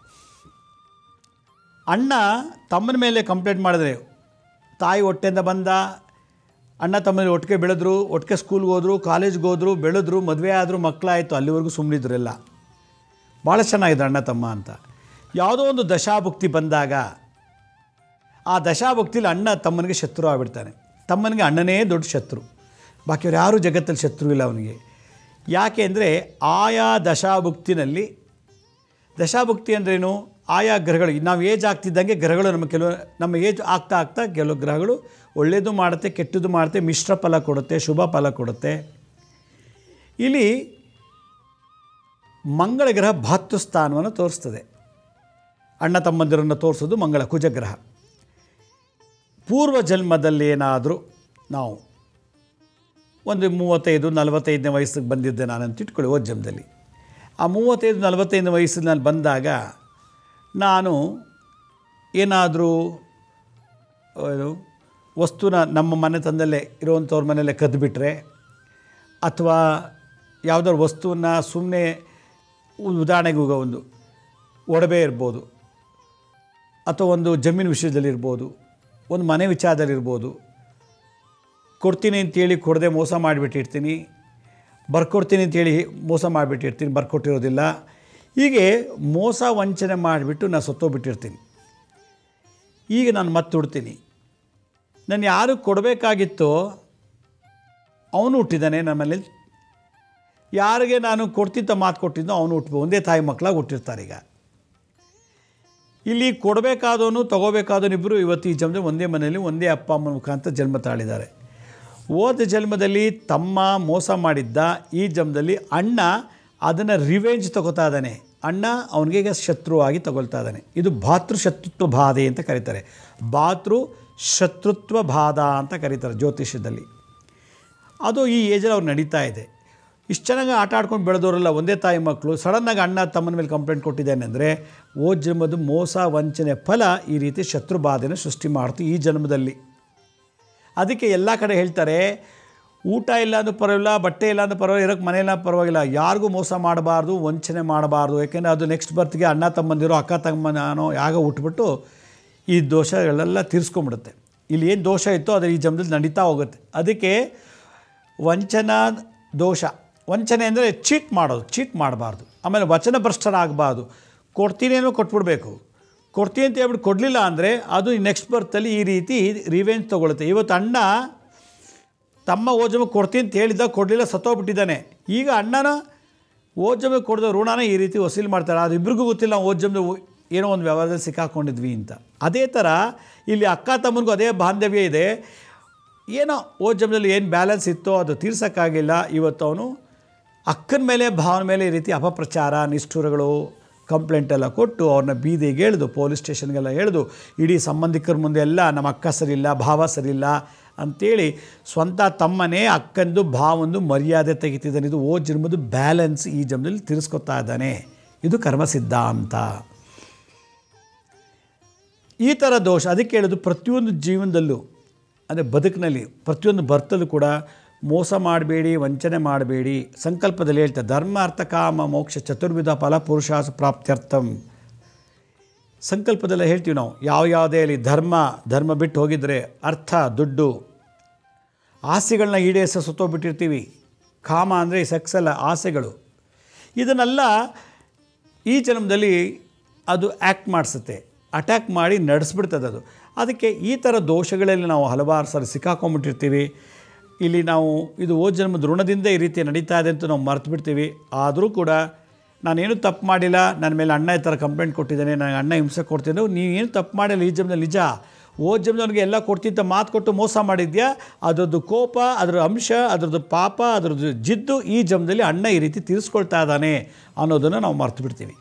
ಅಣ್ಣ ತಮ್ಮನ ಮೇಲೆ ಕಂಪ್ಲೇಂಟ್ ಮಾಡಿದ್ರೆ ತಾಯಿ ಹೊಟ್ಟೆಯಿಂದ ಬಂದ ಅಣ್ಣ ತಮ್ಮಲ್ಲಿ ಒಟ್ಟಿಗೆ ಬೆಳೆದ್ರು ಒಟ್ಟಿಗೆ ಸ್ಕೂಲ್ಗೆ ಹೋದ್ರು ಕಾಲೇಜ್ಗೆ ಹೋದ್ರು ಬೆಳೆದ್ರು ಮದುವೆ ಆದರು ಮಕ್ಕಳಾಯಿತು ಅಲ್ಲಿವರೆಗೂ ಸುಮ್ಮನಿದ್ರು ಎಲ್ಲ ಭಾಳ ಚೆನ್ನಾಗಿದೆ ಅಣ್ಣ ತಮ್ಮ ಅಂತ ಯಾವುದೋ ಒಂದು ದಶಾಭುಕ್ತಿ ಬಂದಾಗ ಆ ದಶಾಭುಕ್ತಿಲಿ ಅಣ್ಣ ತಮ್ಮನಿಗೆ ಶತ್ರು ಆಗಿಬಿಡ್ತಾನೆ ತಮ್ಮನಿಗೆ ಅಣ್ಣನೇ ದೊಡ್ಡ ಶತ್ರು ಬಾಕಿಯವ್ರು ಯಾರೂ ಜಗತ್ತಲ್ಲಿ ಶತ್ರು ಇಲ್ಲ ಅವನಿಗೆ ಯಾಕೆ ಅಂದರೆ ಆಯಾ ದಶಾಭುಕ್ತಿನಲ್ಲಿ ದಶಾಭುಕ್ತಿ ಅಂದ್ರೇನು ಆಯಾ ಗ್ರಹಗಳು ನಾವು ಏಜ್ ಆಗ್ತಿದ್ದಂಗೆ ಗ್ರಹಗಳು ನಮ್ಮ ಕೆಲವು ನಮ್ಮ ಏಜ್ ಆಗ್ತಾ ಆಗ್ತಾ ಕೆಲವು ಗ್ರಹಗಳು ಒಳ್ಳೆಯದು ಮಾಡುತ್ತೆ ಕೆಟ್ಟದ್ದು ಮಾಡುತ್ತೆ ಮಿಶ್ರ ಫಲ ಕೊಡುತ್ತೆ ಶುಭ ಫಲ ಕೊಡುತ್ತೆ ಇಲ್ಲಿ ಮಂಗಳ ಗ್ರಹ ಭಾತೃ ಸ್ಥಾನವನ್ನು ತೋರಿಸ್ತದೆ ಅಣ್ಣ ತಮ್ಮಂದಿರನ್ನು ತೋರಿಸೋದು ಮಂಗಳ ಕುಜಗ್ರಹ ಪೂರ್ವ ಜನ್ಮದಲ್ಲೇನಾದರೂ ನಾವು ಒಂದು ಮೂವತ್ತೈದು ನಲವತ್ತೈದನೇ ವಯಸ್ಸಿಗೆ ಬಂದಿದ್ದೆ ನಾನಂತ ಇಟ್ಕೊಳ್ಳಿ ಓದ್ ಜಮ್ದಲ್ಲಿ ಆ ಮೂವತ್ತೈದು ನಲವತ್ತೈದನೇ ವಯಸ್ಸಿಗೆ ನಾನು ಬಂದಾಗ ನಾನು ಏನಾದರೂ ಏನು ವಸ್ತುನ ನಮ್ಮ ಮನೆತನದಲ್ಲೇ ಇರುವಂಥವ್ರ ಮನೆಯಲ್ಲೇ ಕದ್ದುಬಿಟ್ರೆ ಅಥವಾ ಯಾವುದಾದ್ರು ವಸ್ತುವನ್ನು ಸುಮ್ಮನೆ ಉದಾಹರಣೆಗೆ ಈಗ ಒಂದು ಒಡವೆ ಇರ್ಬೋದು ಅಥವಾ ಒಂದು ಜಮೀನು ವಿಷಯದಲ್ಲಿರ್ಬೋದು ಒಂದು ಮನೆ ವಿಚಾರದಲ್ಲಿರ್ಬೋದು ಕೊಡ್ತೀನಿ ಅಂತೇಳಿ ಕೊಡದೆ ಮೋಸ ಮಾಡಿಬಿಟ್ಟಿರ್ತೀನಿ ಬರ್ಕೊಡ್ತೀನಿ ಅಂತೇಳಿ ಮೋಸ ಮಾಡಿಬಿಟ್ಟಿರ್ತೀನಿ ಬರ್ಕೊಟ್ಟಿರೋದಿಲ್ಲ ಹೀಗೆ ಮೋಸ ವಂಚನೆ ಮಾಡಿಬಿಟ್ಟು ನಾನು ಸತ್ತೋಗ್ಬಿಟ್ಟಿರ್ತೀನಿ ಈಗ ನಾನು ಮತ್ತೆ ಹುಡ್ತೀನಿ ನಾನು ಯಾರು ಕೊಡಬೇಕಾಗಿತ್ತೋ ಅವನು ಹುಟ್ಟಿದ್ದಾನೆ ನಮ್ಮ ಮನೇಲಿ ಯಾರಿಗೆ ನಾನು ಕೊಡ್ತಿದ್ದ ಮಾತು ಕೊಟ್ಟಿದ್ದೋ ಅವನು ಹುಟ್ಟಬೇಕು ಒಂದೇ ತಾಯಿ ಮಕ್ಕಳಾಗಿ ಹುಟ್ಟಿರ್ತಾರೆ ಈಗ ಇಲ್ಲಿ ಕೊಡಬೇಕಾದವನು ತೊಗೋಬೇಕಾದವನು ಇಬ್ಬರು ಇವತ್ತು ಈ ಜನ್ಮದಲ್ಲಿ ಒಂದೇ ಮನೆಯಲ್ಲಿ ಒಂದೇ ಅಪ್ಪ ಅಮ್ಮನ ಮುಖಾಂತರ ಜನ್ಮ ತಾಳಿದ್ದಾರೆ ಹೋದ ಜನ್ಮದಲ್ಲಿ ತಮ್ಮ ಮೋಸ ಮಾಡಿದ್ದ ಈ ಜನ್ಮದಲ್ಲಿ ಅಣ್ಣ ಅದನ್ನು ರಿವೆಂಜ್ ತಗೋತಾ ಇದ್ದಾನೆ ಅಣ್ಣ ಅವನಿಗೆ ಈಗ ಶತ್ರುವಾಗಿ ತಗೊಳ್ತಾ ಇದ್ದಾನೆ ಇದು ಭಾತೃ ಶತ್ರುತ್ವ ಬಾಧೆ ಅಂತ ಕರೀತಾರೆ ಭಾತೃ ಶತ್ರುತ್ವ ಬಾಧ ಅಂತ ಕರೀತಾರೆ ಜ್ಯೋತಿಷ್ಯದಲ್ಲಿ ಅದು ಈ ಏಜಲ್ಲಿ ಅವ್ರು ನಡೀತಾ ಇದೆ ಇಷ್ಟು ಚೆನ್ನಾಗಿ ಆಟ ಆಡ್ಕೊಂಡು ಬೆಳೆದವರೆಲ್ಲ ಒಂದೇ ತಾಯಿ ಮಕ್ಕಳು ಸಡನ್ನಾಗಿ ಅಣ್ಣ ತಮ್ಮನ ಮೇಲೆ ಕಂಪ್ಲೇಂಟ್ ಕೊಟ್ಟಿದ್ದಾನೆ ಅಂದರೆ ಓ ಜನ್ಮದ ಮೋಸ ವಂಚನೆ ಫಲ ಈ ರೀತಿ ಶತ್ರು ಬಾಧೆನ ಸೃಷ್ಟಿ ಮಾಡ್ತು ಈ ಜನ್ಮದಲ್ಲಿ ಅದಕ್ಕೆ ಎಲ್ಲ ಕಡೆ ಹೇಳ್ತಾರೆ ಊಟ ಇಲ್ಲ ಅಂದ್ರೂ ಪರವಾಗಿಲ್ಲ ಬಟ್ಟೆ ಇಲ್ಲ ಅಂದ್ರೂ ಪರವಾಗಿಲ್ಲ ಇರೋಕ್ಕೆ ಮನೆಯಲ್ಲ ಪರವಾಗಿಲ್ಲ ಯಾರಿಗೂ ಮೋಸ ಮಾಡಬಾರ್ದು ವಂಚನೆ ಮಾಡಬಾರ್ದು ಯಾಕೆಂದರೆ ಅದು ನೆಕ್ಸ್ಟ್ ಬರ್ತ್ಗೆ ಅಣ್ಣ ತಮ್ಮಂದಿರೋ ಅಕ್ಕ ತಮ್ಮನೋ ಯಾಗ ಹುಟ್ಬಿಟ್ಟು ಈ ದೋಷಗಳೆಲ್ಲ ತೀರಿಸ್ಕೊಂಬಿಡುತ್ತೆ ಇಲ್ಲಿ ಏನು ದೋಷ ಇತ್ತೋ ಅದು ಈ ಜನ್ಮದಲ್ಲಿ ನಡೀತಾ ಹೋಗುತ್ತೆ ಅದಕ್ಕೆ ವಂಚನಾ ದೋಷ ವಂಚನೆ ಅಂದರೆ ಚೀಟ್ ಮಾಡೋದು ಚೀಟ್ ಮಾಡಬಾರ್ದು ಆಮೇಲೆ ವಚನ ಭ್ರಷ್ಟರಾಗಬಾರ್ದು ಕೊಡ್ತೀನಿ ಅನ್ನೋ ಕೊಟ್ಬಿಡ್ಬೇಕು ಕೊಡ್ತೀನಿ ಅಂತ ಹೇಳ್ಬಿಟ್ಟು ಕೊಡಲಿಲ್ಲ ಅಂದರೆ ಅದು ನೆಕ್ಸ್ಟ್ ಬರ್ತಲ್ಲಿ ಈ ರೀತಿ ರಿವೆಂಜ್ ತೊಗೊಳುತ್ತೆ ಇವತ್ತು ಅಣ್ಣ ತಮ್ಮ ಓಜಮ ಕೊಡ್ತೀನಿ ಅಂತ ಹೇಳಿದ್ದ ಕೊಡಲಿಲ್ಲ ಸತ್ತೋಗ್ಬಿಟ್ಟಿದ್ದಾನೆ ಈಗ ಅಣ್ಣನ ಓಜಮ ಕೊಡ್ದ ಋಣನ ಈ ರೀತಿ ವಸೂಲಿ ಮಾಡ್ತಾರೆ ಅದು ಇಬ್ರಿಗೂ ಗೊತ್ತಿಲ್ಲ ಓಜಮ್ದು ಏನೋ ಒಂದು ವ್ಯವಹಾರದಲ್ಲಿ ಸಿಕ್ಕಾಕೊಂಡಿದ್ವಿ ಅಂತ ಅದೇ ಥರ ಇಲ್ಲಿ ಅಕ್ಕ ತಮ್ಮನಿಗೂ ಅದೇ ಬಾಂಧವ್ಯ ಇದೆ ಏನೋ ಓ ಜನ್ಮದಲ್ಲಿ ಏನು ಬ್ಯಾಲೆನ್ಸ್ ಇತ್ತೋ ಅದು ತೀರ್ಸೋಕ್ಕಾಗಿಲ್ಲ ಇವತ್ತು ಅವನು ಅಕ್ಕನ ಮೇಲೆ ಭಾವನ ಮೇಲೆ ಈ ರೀತಿ ಅಪಪ್ರಚಾರ ನಿಷ್ಠುರಗಳು ಕಂಪ್ಲೇಂಟ್ ಎಲ್ಲ ಕೊಟ್ಟು ಅವ್ರನ್ನ ಬೀದಿಗೆ ಎಳೆದು ಪೊಲೀಸ್ ಸ್ಟೇಷನ್ಗೆಲ್ಲ ಎಳೆದು ಇಡೀ ಸಂಬಂಧಿಕರ ಮುಂದೆ ಎಲ್ಲ ನಮ್ಮ ಅಕ್ಕ ಸರಿಯಿಲ್ಲ ಭಾವ ಸರಿಯಿಲ್ಲ ಅಂಥೇಳಿ ಸ್ವಂತ ತಮ್ಮನೇ ಅಕ್ಕಂದು ಭಾವಂದು ಮರ್ಯಾದೆ ತೆಗಿತಿದ್ದಾನೆ ಇದು ಓ ಜನ್ಮದ ಬ್ಯಾಲೆನ್ಸ್ ಈ ಜನ್ಮದಲ್ಲಿ ತಿರ್ಸ್ಕೊತಾ ಇದ್ದಾನೆ ಇದು ಕರ್ಮ ಸಿದ್ಧಾಂತ ಈ ಥರ ದೋಷ ಅದಕ್ಕೆ ಹೇಳೋದು ಪ್ರತಿಯೊಂದು ಜೀವನದಲ್ಲೂ ಅಂದರೆ ಬದುಕಿನಲ್ಲಿ ಪ್ರತಿಯೊಂದು ಬರ್ತಲ್ಲೂ ಕೂಡ ಮೋಸ ಮಾಡಬೇಡಿ ವಂಚನೆ ಮಾಡಬೇಡಿ ಸಂಕಲ್ಪದಲ್ಲಿ ಹೇಳ್ತಾರೆ ಧರ್ಮ ಅರ್ಥ ಕಾಮ ಮೋಕ್ಷ ಚತುರ್ವಿಧ ಫಲ ಪುರುಷಾಸ ಪ್ರಾಪ್ತ್ಯರ್ಥಂ ಸಂಕಲ್ಪದಲ್ಲೇ ಹೇಳ್ತೀವಿ ನಾವು ಯಾವ ಯಾವುದೇ ಅಲ್ಲಿ ಧರ್ಮ ಧರ್ಮ ಬಿಟ್ಟು ಹೋಗಿದ್ರೆ ಅರ್ಥ ದುಡ್ಡು ಆಸೆಗಳನ್ನ ಈಡೇರಿಸ ಸುತ್ತೋಗ್ಬಿಟ್ಟಿರ್ತೀವಿ ಕಾಮ ಅಂದರೆ ಸೆಕ್ಸ್ ಅಲ್ಲ ಆಸೆಗಳು ಇದನ್ನೆಲ್ಲ ಈ ಜನ್ಮದಲ್ಲಿ ಅದು ಆ್ಯಕ್ಟ್ ಮಾಡಿಸುತ್ತೆ ಅಟ್ಯಾಕ್ ಮಾಡಿ ನಡೆಸ್ಬಿಡ್ತದೆ ಅದು ಅದಕ್ಕೆ ಈ ಥರ ದೋಷಗಳಲ್ಲಿ ನಾವು ಹಲವಾರು ಸಲ ಸಿಕ್ಕಾಕೊಂಡ್ಬಿಟ್ಟಿರ್ತೀವಿ ಇಲ್ಲಿ ನಾವು ಇದು ಓ ಜನ್ಮದ ಋಣದಿಂದ ಈ ರೀತಿ ನಡೀತಾ ಇದೆ ಅಂತ ನಾವು ಮರ್ತು ಬಿಡ್ತೀವಿ ಆದರೂ ಕೂಡ ನಾನೇನು ತಪ್ಪು ಮಾಡಿಲ್ಲ ನನ್ನ ಮೇಲೆ ಅಣ್ಣ ಈ ಥರ ಕಂಪ್ಲೇಂಟ್ ಕೊಟ್ಟಿದ್ದಾನೆ ನನಗೆ ಅಣ್ಣ ಹಿಂಸೆ ಕೊಡ್ತಿದ್ದೆ ನೀವೇನು ತಪ್ಪು ಮಾಡಿಲ್ಲ ಈ ಜನ್ಮದಲ್ಲಿ ನಿಜ ಓ ಜನ್ಮದವನಿಗೆ ಎಲ್ಲ ಕೊಡ್ತಿದ್ದ ಮಾತು ಕೊಟ್ಟು ಮೋಸ ಮಾಡಿದ್ಯಾ ಅದರದ್ದು ಕೋಪ ಅದರ ಅಂಶ ಅದರದ್ದು ಪಾಪ ಅದರದ್ದು ಜಿದ್ದು ಈ ಜನ್ಮದಲ್ಲಿ ಅಣ್ಣ ಈ ರೀತಿ ತೀರಿಸ್ಕೊಳ್ತಾ ಇದ್ದಾನೆ ಅನ್ನೋದನ್ನು ನಾವು ಮರ್ತು ಬಿಡ್ತೀವಿ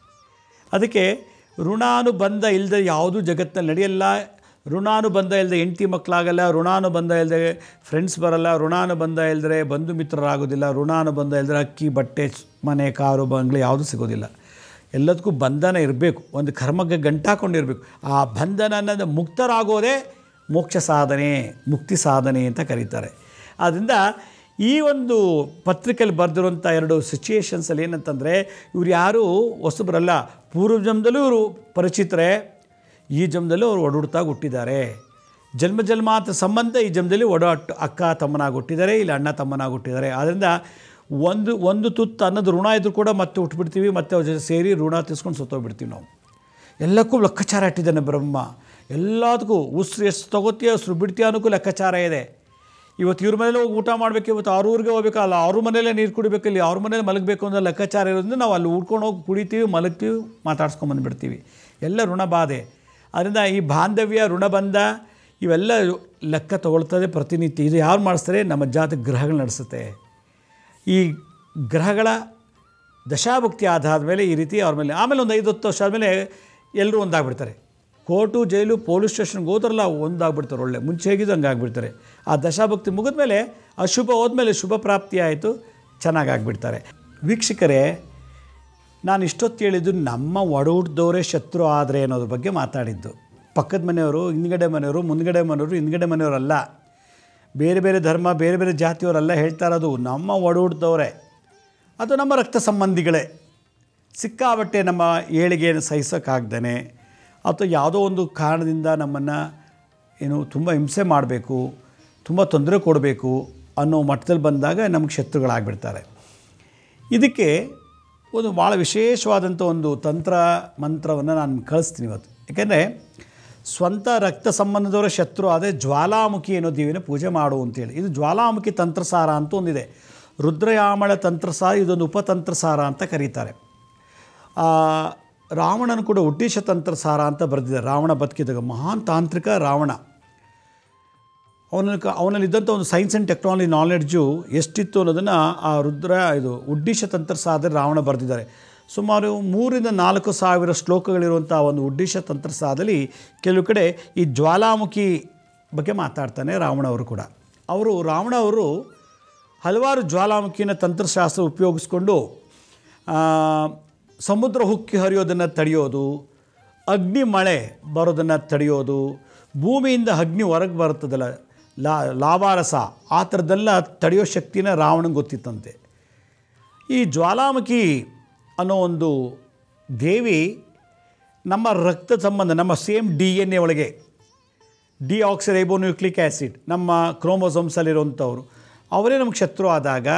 ಅದಕ್ಕೆ ಋಣಾನುಬಂಧ ಇಲ್ಲದೆ ಯಾವುದೂ ಜಗತ್ತಿನಲ್ಲಿ ನಡೆಯಲ್ಲ ಋಣಾನುಬಂಧ ಇಲ್ಲದೆ ಹೆಂಡತಿ ಮಕ್ಕಳಾಗಲ್ಲ ಋಣಾನುಬಂಧ ಇಲ್ಲದೆ ಫ್ರೆಂಡ್ಸ್ ಬರಲ್ಲ ಋಣಾನುಬಂಧ ಇಲ್ಲದ್ರೆ ಬಂಧು ಮಿತ್ರರಾಗೋದಿಲ್ಲ ಋಣಾನುಬಂಧ ಇಲ್ಲದ್ರೆ ಅಕ್ಕಿ ಬಟ್ಟೆ ಮನೆ ಕಾರು ಬಂಗ್ಲೆ ಯಾವುದೂ ಸಿಗೋದಿಲ್ಲ ಎಲ್ಲದಕ್ಕೂ ಬಂಧನ ಇರಬೇಕು ಒಂದು ಕರ್ಮಕ್ಕೆ ಗಂಟಾಕೊಂಡಿರಬೇಕು ಆ ಬಂಧನ ಅನ್ನೋದು ಮುಕ್ತರಾಗೋದೇ ಮೋಕ್ಷ ಸಾಧನೆ ಮುಕ್ತಿ ಸಾಧನೆ ಅಂತ ಕರೀತಾರೆ ಆದ್ದರಿಂದ ಈ ಒಂದು ಪತ್ರಿಕೆಯಲ್ಲಿ ಬರೆದಿರುವಂಥ ಎರಡು ಸಿಚುಯೇಷನ್ಸಲ್ಲಿ ಏನಂತಂದರೆ ಇವ್ರು ಯಾರೂ ಹೊಸಬರಲ್ಲ ಪೂರ್ವ ಜನ್ಮದಲ್ಲೂ ಇವರು ಪರಿಚಿತರೇ ಈ ಜನ್ಮದಲ್ಲೂ ಅವರು ಒಡಹುಡ್ತಾಗಿ ಹುಟ್ಟಿದ್ದಾರೆ ಜನ್ಮ ಜನ್ಮಾಂತರ ಸಂಬಂಧ ಈ ಜನ್ಮದಲ್ಲಿ ಒಡಾಟ ಅಕ್ಕ ತಮ್ಮನಾಗಿ ಹುಟ್ಟಿದ್ದಾರೆ ಇಲ್ಲ ಅಣ್ಣ ತಮ್ಮನಾಗಿ ಹುಟ್ಟಿದ್ದಾರೆ ಆದ್ದರಿಂದ ಒಂದು ಒಂದು ತುತ್ತು ಅನ್ನೋದು ಋಣ ಇದ್ರೂ ಕೂಡ ಮತ್ತೆ ಹುಟ್ಬಿಡ್ತೀವಿ ಮತ್ತೆ ಅವ್ರ ಜೊತೆ ಸೇರಿ ಋಣ ತಿಸ್ಕೊಂಡು ಸತ್ತೋಗ್ಬಿಡ್ತೀವಿ ನಾವು ಎಲ್ಲಕ್ಕೂ ಲೆಕ್ಕಾಚಾರ ಇಟ್ಟಿದ್ದಾನೆ ಬ್ರಹ್ಮ ಎಲ್ಲದಕ್ಕೂ ಉಸಿರು ಎಷ್ಟು ತಗೋತೀಯ ಉಸಿರು ಬಿಡ್ತೀಯ ಅನ್ನೋಕ್ಕೂ ಲೆಕ್ಕಾಚಾರ ಇದೆ ಇವತ್ತು ಇವ್ರ ಮನೇಲಿ ಹೋಗಿ ಊಟ ಮಾಡಬೇಕು ಇವತ್ತು ಅವ್ರ ಊರಿಗೆ ಹೋಗ್ಬೇಕಲ್ಲ ಅವ್ರ ಮನೇಲೇ ನೀರು ಕುಡಿಬೇಕು ಇಲ್ಲಿ ಅವ್ರ ಮನೇಲಿ ಮಲಗಬೇಕು ಅನ್ನೋ ಲೆಕ್ಕಾಚಾರ ಇರೋದ್ರಿಂದ ನಾವು ಅಲ್ಲಿ ಉಡ್ಕೊಂಡು ಹೋಗಿ ಕುಡಿತೀವಿ ಮಲಗ್ತೀವಿ ಮಾತಾಡ್ಸ್ಕೊಂಡು ಬಂದುಬಿಡ್ತೀವಿ ಎಲ್ಲ ಋಣ ಬಾಧೆ ಅದರಿಂದ ಈ ಬಾಂಧವ್ಯ ಋಣಬಂಧ ಇವೆಲ್ಲ ಲೆಕ್ಕ ತಗೊಳ್ತದೆ ಪ್ರತಿನಿತ್ಯ ಇದು ಯಾರು ಮಾಡಿಸ್ತಾರೆ ನಮ್ಮ ಜಾತಿ ಗ್ರಹಗಳು ನಡೆಸುತ್ತೆ ಈ ಗ್ರಹಗಳ ದಶಾಭುಕ್ತಿ ಆಧಾರದ ಮೇಲೆ ಈ ರೀತಿ ಅವ್ರ ಮೇಲೆ ಆಮೇಲೆ ಒಂದು ಐದು ಹತ್ತು ವರ್ಷ ಆದಮೇಲೆ ಎಲ್ಲರೂ ಒಂದಾಗ್ಬಿಡ್ತಾರೆ ಕೋರ್ಟು ಜೈಲು ಪೊಲೀಸ್ ಸ್ಟೇಷನ್ಗೆ ಹೋದ್ರಲ್ಲ ಒಂದಾಗ್ಬಿಡ್ತಾರೆ ಒಳ್ಳೆ ಮುಂಚೆ ಹೇಗಿದ್ದು ಹಂಗೆ ಆಗ್ಬಿಡ್ತಾರೆ ಆ ದಶಾಭಕ್ತಿ ಮುಗಿದ್ಮೇಲೆ ಅಶುಭ ಹೋದ್ಮೇಲೆ ಶುಭ ಪ್ರಾಪ್ತಿ ಆಯಿತು ಚೆನ್ನಾಗಿ ಆಗ್ಬಿಡ್ತಾರೆ ವೀಕ್ಷಕರೇ ನಾನು ಇಷ್ಟೊತ್ತು ಹೇಳಿದ್ದು ನಮ್ಮ ಒಡಹುಟ್ಟಿದವರೇ ಶತ್ರು ಆದರೆ ಅನ್ನೋದ್ರ ಬಗ್ಗೆ ಮಾತಾಡಿದ್ದು ಪಕ್ಕದ ಮನೆಯವರು ಹಿಂದ್ಗಡೆ ಮನೆಯವರು ಮುಂದ್ಗಡೆ ಮನೆಯವರು ಹಿಂದ್ಗಡೆ ಮನೆಯವರಲ್ಲ ಬೇರೆ ಬೇರೆ ಧರ್ಮ ಬೇರೆ ಬೇರೆ ಜಾತಿಯವರೆಲ್ಲ ಹೇಳ್ತಾ ಇರೋದು ನಮ್ಮ ಒಡಹುಟ್ಟಿದವರೇ ಅದು ನಮ್ಮ ರಕ್ತ ಸಂಬಂಧಿಗಳೇ ಸಿಕ್ಕಾಬಟ್ಟೆ ನಮ್ಮ ಏಳಿಗೆಯನ್ನು ಸಹಿಸೋಕ್ಕಾಗ್ದೇ ಅಥವಾ ಯಾವುದೋ ಒಂದು ಕಾರಣದಿಂದ ನಮ್ಮನ್ನು ಏನು ತುಂಬ ಹಿಂಸೆ ಮಾಡಬೇಕು ತುಂಬ ತೊಂದರೆ ಕೊಡಬೇಕು ಅನ್ನೋ ಮಟ್ಟದಲ್ಲಿ ಬಂದಾಗ ನಮಗೆ ಶತ್ರುಗಳಾಗ್ಬಿಡ್ತಾರೆ ಇದಕ್ಕೆ ಒಂದು ಭಾಳ ವಿಶೇಷವಾದಂಥ ಒಂದು ತಂತ್ರ ಮಂತ್ರವನ್ನು ನಾನು ಕಳಿಸ್ತೀನಿ ಇವತ್ತು ಯಾಕೆಂದರೆ ಸ್ವಂತ ರಕ್ತ ಸಂಬಂಧದವರ ಶತ್ರು ಆದರೆ ಜ್ವಾಲಾಮುಖಿ ಅನ್ನೋ ದೇವಿನ ಪೂಜೆ ಮಾಡು ಅಂತೇಳಿ ಇದು ಜ್ವಾಲಾಮುಖಿ ತಂತ್ರಸಾರ ಅಂತ ಒಂದಿದೆ ರುದ್ರಯಾಮಳ ತಂತ್ರಸಾರ ಇದೊಂದು ಉಪತಂತ್ರಸಾರ ಅಂತ ಕರೀತಾರೆ ಆ, ರಾವಣನ ಕೂಡ ಉದ್ದೇಶ ತಂತ್ರಸಾರ ಅಂತ ಬರೆದಿದ್ದಾರೆ ರಾವಣ ಬದುಕಿದಾಗ ಮಹಾನ್ ತಾಂತ್ರಿಕ ರಾವಣ ಅವನಲ್ಲಿ ಅವನಲ್ಲಿದ್ದಂಥ ಒಂದು ಸೈನ್ಸ್ ಆ್ಯಂಡ್ ಟೆಕ್ನಾಲಜಿ ನಾಲೆಡ್ಜು ಎಷ್ಟಿತ್ತು ಅನ್ನೋದನ್ನು ಆ ರುದ್ರ ಇದು ಉಡ್ಡಿಶ ತಂತ್ರಸಾದರೆ ರಾವಣ ಬರೆದಿದ್ದಾರೆ ಸುಮಾರು ಮೂರಿಂದ ನಾಲ್ಕು ಸಾವಿರ ಶ್ಲೋಕಗಳಿರುವಂಥ ಒಂದು ಉಡ್ಡಿಶ ತಂತ್ರಸಾದಲ್ಲಿ ಕೆಲವು ಕಡೆ ಈ ಜ್ವಾಲಾಮುಖಿ ಬಗ್ಗೆ ಮಾತಾಡ್ತಾನೆ ರಾವಣ ಅವರು ಕೂಡ ಅವರು ರಾವಣ ಅವರು ಹಲವಾರು ಜ್ವಾಲಾಮುಖಿನ ತಂತ್ರಶಾಸ್ತ್ರ ಉಪಯೋಗಿಸ್ಕೊಂಡು ಆ, ಸಮುದ್ರ ಹುಕ್ಕಿ ಹರಿಯೋದನ್ನು ತಡೆಯೋದು ಅಗ್ನಿ ಮಳೆ ಬರೋದನ್ನು ತಡೆಯೋದು ಭೂಮಿಯಿಂದ ಅಗ್ನಿ ಹೊರಗೆ ಬರ್ತದಲ್ಲ ಲಾ ಲಾವಾರಸ ಆ ಥರದ್ದೆಲ್ಲ ತಡೆಯೋ ಶಕ್ತಿನ ರಾವಣಂಗೆ ಗೊತ್ತಿತ್ತಂತೆ ಈ ಜ್ವಾಲಾಮುಖಿ ಅನ್ನೋ ಒಂದು ದೇವಿ ನಮ್ಮ ರಕ್ತ ಸಂಬಂಧ ನಮ್ಮ ಸೇಮ್ ಡಿ ಎನ್ ಎ ಒಳಗೆ ಡಿ ಆಕ್ಸಿರೈಬೋನ್ಯೂಕ್ಲಿಕ್ ಆ್ಯಸಿಡ್ ನಮ್ಮ ಕ್ರೋಮೋಸೋಮ್ಸಲ್ಲಿರುವಂಥವ್ರು ಅವರೇ ನಮಗೆ ಶತ್ರು ಆದಾಗ